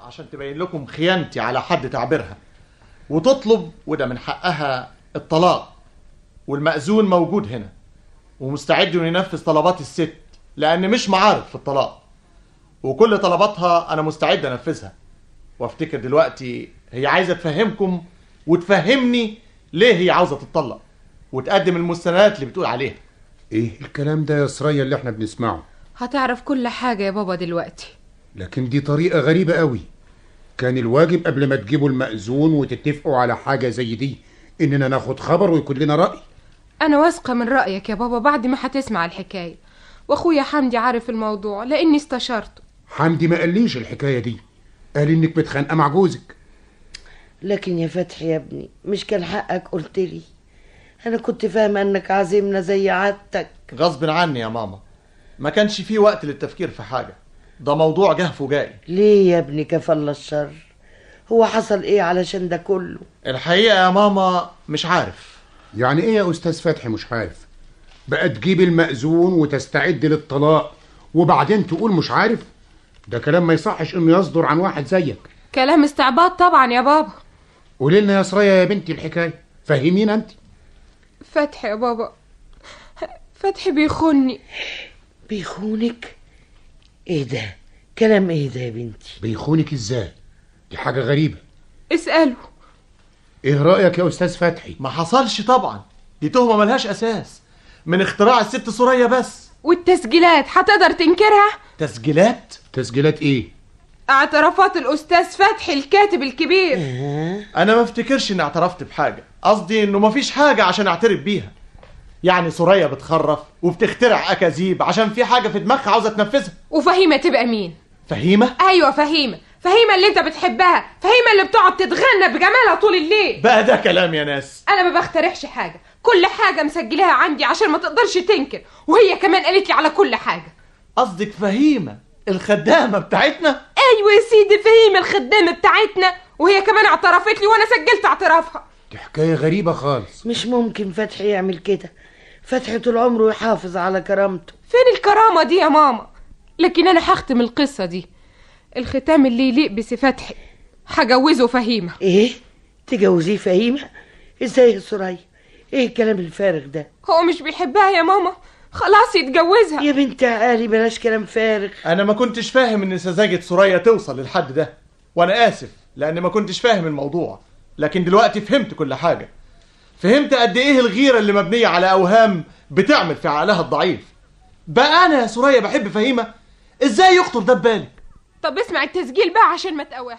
[SPEAKER 22] عشان تبين لكم خيانتي على حد تعبيرها وتطلب وده من حقها الطلاق والمأذون موجود هنا ومستعد انه ينفذ طلبات الست لان مش معارف في الطلاق وكل طلباتها انا مستعد انفذها وافتكر دلوقتي هي عايزه تفهمكم وتفهمني ليه هي عاوزه تتطلق وتقدم المستندات اللي بتقول عليها
[SPEAKER 5] ايه الكلام ده يا سرية اللي احنا بنسمعه
[SPEAKER 23] هتعرف كل حاجة يا بابا دلوقتي
[SPEAKER 5] لكن دي طريقة غريبة قوي كان الواجب قبل ما تجيبوا المأذون وتتفقوا على حاجة زي دي اننا ناخد خبر ويكون لنا رأي
[SPEAKER 23] أنا واثقة من رأيك يا بابا بعد ما هتسمع الحكاية وأخويا حمدي عارف الموضوع لأني استشرته
[SPEAKER 5] حمدي ما قاليش الحكاية دي قال انك متخانقة مع جوزك
[SPEAKER 3] لكن يا فتحي يا ابني مش كان حقك قلت لي انا كنت فاهمه انك عازمنا زي عادتك
[SPEAKER 22] غصب عني يا ماما ما كانش في وقت للتفكير في حاجه ده موضوع جه فجائي
[SPEAKER 3] ليه يا ابني كفل الشر هو حصل ايه علشان ده كله
[SPEAKER 22] الحقيقه يا ماما مش عارف
[SPEAKER 5] يعني ايه يا استاذ فتحي مش عارف بقى تجيب المأذون وتستعد للطلاق وبعدين تقول مش عارف ده كلام ما يصحش انه يصدر عن واحد زيك
[SPEAKER 23] كلام استعباط طبعا يا بابا
[SPEAKER 5] قولي لنا يا سرية يا بنتي الحكاية فهمينا انت
[SPEAKER 23] فتحي يا بابا فتحي بيخوني
[SPEAKER 3] بيخونك ايه ده كلام ايه ده يا بنتي
[SPEAKER 5] بيخونك ازاي دي حاجة غريبة
[SPEAKER 23] اسأله
[SPEAKER 5] ايه رأيك يا استاذ فتحي
[SPEAKER 22] ما حصلش طبعا دي تهمه ملهاش اساس من اختراع الست سوريا بس
[SPEAKER 23] والتسجيلات هتقدر تنكرها
[SPEAKER 22] تسجيلات
[SPEAKER 5] تسجيلات ايه
[SPEAKER 23] اعترافات الأستاذ فتحي الكاتب الكبير
[SPEAKER 22] انا ما افتكرش اني اعترفت بحاجه قصدي انه مفيش حاجه عشان اعترف بيها يعني سوريا بتخرف وبتخترع اكاذيب عشان في حاجه في دماغها عاوزه تنفذها
[SPEAKER 23] وفهيمة تبقى مين
[SPEAKER 22] فهيمه
[SPEAKER 23] ايوه فهيمة فهيمة اللي انت بتحبها فهيمة اللي بتقعد تتغنى بجمالها طول الليل
[SPEAKER 22] بقى ده كلام يا ناس
[SPEAKER 23] انا ما بخترعش حاجة كل حاجة مسجلاها عندي عشان ما تقدرش تنكر وهي كمان قالت لي على كل حاجة
[SPEAKER 22] قصدك فهيمه الخدامه بتاعتنا
[SPEAKER 23] ايوه يا سيدي فهيمة الخدامة بتاعتنا وهي كمان اعترفت لي وانا سجلت اعترافها
[SPEAKER 5] دي حكاية غريبة خالص
[SPEAKER 3] مش ممكن فتحي يعمل كده فتحي طول عمره يحافظ على كرامته
[SPEAKER 23] فين الكرامة دي يا ماما لكن انا هختم القصة دي الختام اللي يليق بسي فتحي هجوزه فهيمة
[SPEAKER 3] ايه تجوزيه فهيمة ازاي يا سوريا ايه الكلام الفارغ ده
[SPEAKER 23] هو مش بيحبها يا ماما خلاص يتجوزها
[SPEAKER 3] يا بنت عقالي بلاش كلام فارغ
[SPEAKER 22] انا ما كنتش فاهم ان سذاجه سوريا توصل للحد ده وانا اسف لان ما كنتش فاهم الموضوع لكن دلوقتي فهمت كل حاجه فهمت قد ايه الغيره اللي مبنيه على اوهام بتعمل في عقلها الضعيف بقى انا يا سوريا بحب فهيمه ازاي يخطر ده ببالك
[SPEAKER 23] طب اسمع التسجيل بقى عشان ما تقواش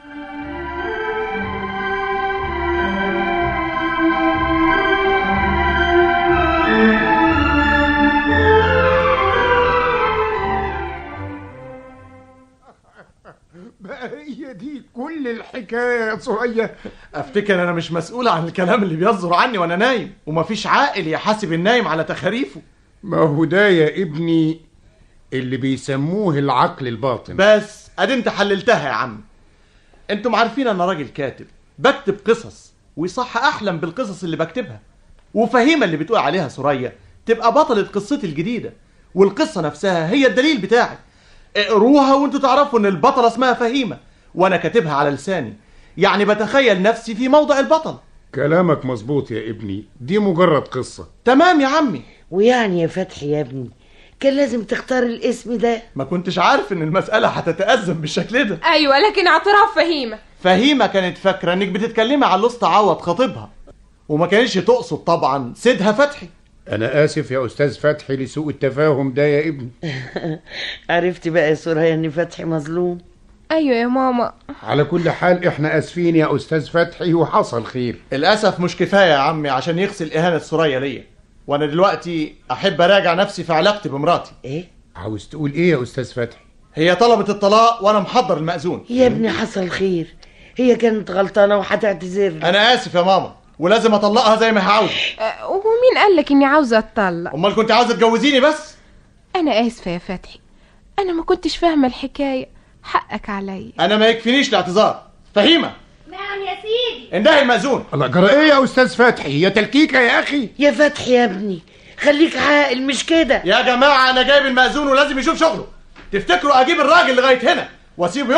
[SPEAKER 5] بقى هي دي كل الحكاية يا سرية
[SPEAKER 22] افتكر انا مش مسؤول عن الكلام اللي بيصدر عني وانا نايم ومفيش عاقل يحاسب النايم على تخاريفه
[SPEAKER 5] ما هو ده يا ابني اللي بيسموه العقل الباطن
[SPEAKER 22] بس ادي انت حللتها يا عم انتم عارفين انا راجل كاتب بكتب قصص ويصح احلم بالقصص اللي بكتبها وفهيمه اللي بتقول عليها سوريا تبقى بطلة قصتي الجديدة والقصة نفسها هي الدليل بتاعي اقروها وانتوا تعرفوا ان البطلة اسمها فهيمة وانا كاتبها على لساني يعني بتخيل نفسي في موضع البطل
[SPEAKER 5] كلامك مظبوط يا ابني دي مجرد قصة
[SPEAKER 22] تمام يا عمي
[SPEAKER 3] ويعني يا فتحي يا ابني كان لازم تختار الاسم ده
[SPEAKER 22] ما كنتش عارف ان المسألة هتتأزم بالشكل ده
[SPEAKER 23] ايوه لكن اعتراف فهيمة
[SPEAKER 22] فهيمة كانت فاكرة انك بتتكلمي على الاسطى عوض خطيبها وما كانتش تقصد طبعا سيدها فتحي
[SPEAKER 5] أنا آسف يا أستاذ فتحي لسوء التفاهم ده يا ابني
[SPEAKER 3] عرفت بقى يا سوريا ان فتحي مظلوم
[SPEAKER 23] ايوه يا ماما
[SPEAKER 5] على كل حال احنا آسفين يا أستاذ فتحي وحصل خير
[SPEAKER 22] الأسف مش كفاية يا عمي عشان يغسل إهانة سوريا ليا وأنا دلوقتي أحب أراجع نفسي في علاقتي بمراتي
[SPEAKER 3] إيه؟
[SPEAKER 5] عاوز تقول إيه يا أستاذ فتحي؟
[SPEAKER 22] هي طلبت الطلاق وأنا محضر المأذون
[SPEAKER 3] يا ابني حصل خير هي كانت غلطانة وهتعتذر
[SPEAKER 22] أنا آسف يا ماما ولازم أطلقها زي ما هي عاوزة
[SPEAKER 23] أه ومين قال لك اني عاوزة اتطلق
[SPEAKER 22] أمال كنت عاوزة تجوزيني بس
[SPEAKER 23] انا اسفة يا فتحي انا ما كنتش فاهمة الحكاية حقك عليا
[SPEAKER 22] أنا ما يكفينيش الاعتذار فهيمة
[SPEAKER 13] نعم يا سيدي
[SPEAKER 22] انتهي المأذون
[SPEAKER 5] الله جرى إيه يا أستاذ فتحي هي تلكيكة يا أخي
[SPEAKER 3] يا فتحي يا ابني خليك عاقل مش كده
[SPEAKER 22] يا جماعة أنا جايب المأذون ولازم يشوف شغله تفتكروا أجيب الراجل لغاية هنا وأسيبه يخرج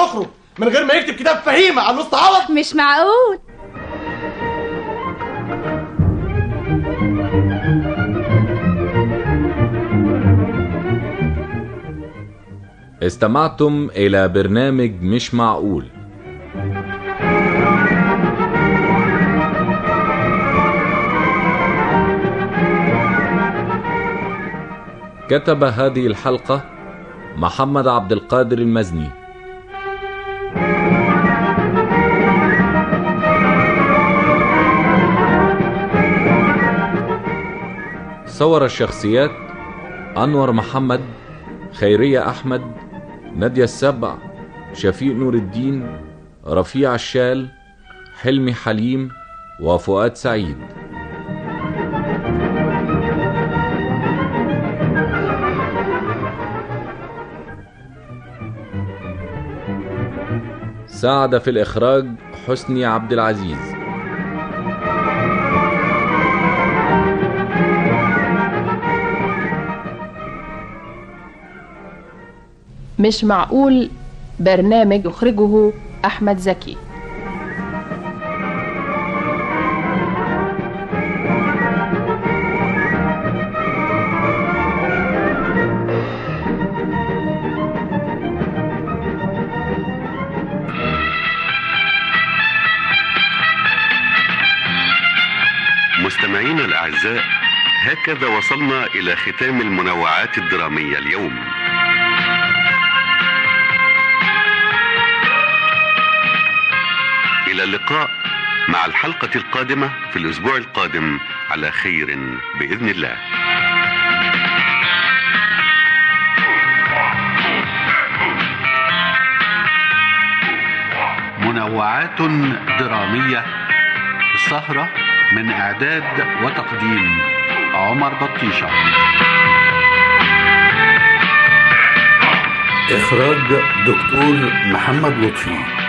[SPEAKER 22] من غير ما يكتب كتاب فهيمه على الوسط عوض
[SPEAKER 2] مش معقول
[SPEAKER 24] استمعتم إلى برنامج مش معقول كتب هذه الحلقة محمد عبد القادر المزني صور الشخصيات أنور محمد خيرية أحمد نادية السبع شفيق نور الدين رفيع الشال حلمي حليم وفؤاد سعيد ساعد في الإخراج حسني عبد العزيز
[SPEAKER 7] مش معقول برنامج يخرجه أحمد زكي
[SPEAKER 8] مستمعينا الأعزاء هكذا وصلنا إلى ختام المنوعات الدرامية اليوم إلى اللقاء مع الحلقة القادمة في الأسبوع القادم على خير بإذن الله
[SPEAKER 1] منوعات درامية السهرة من إعداد وتقديم عمر بطيشة إخراج دكتور محمد لطفي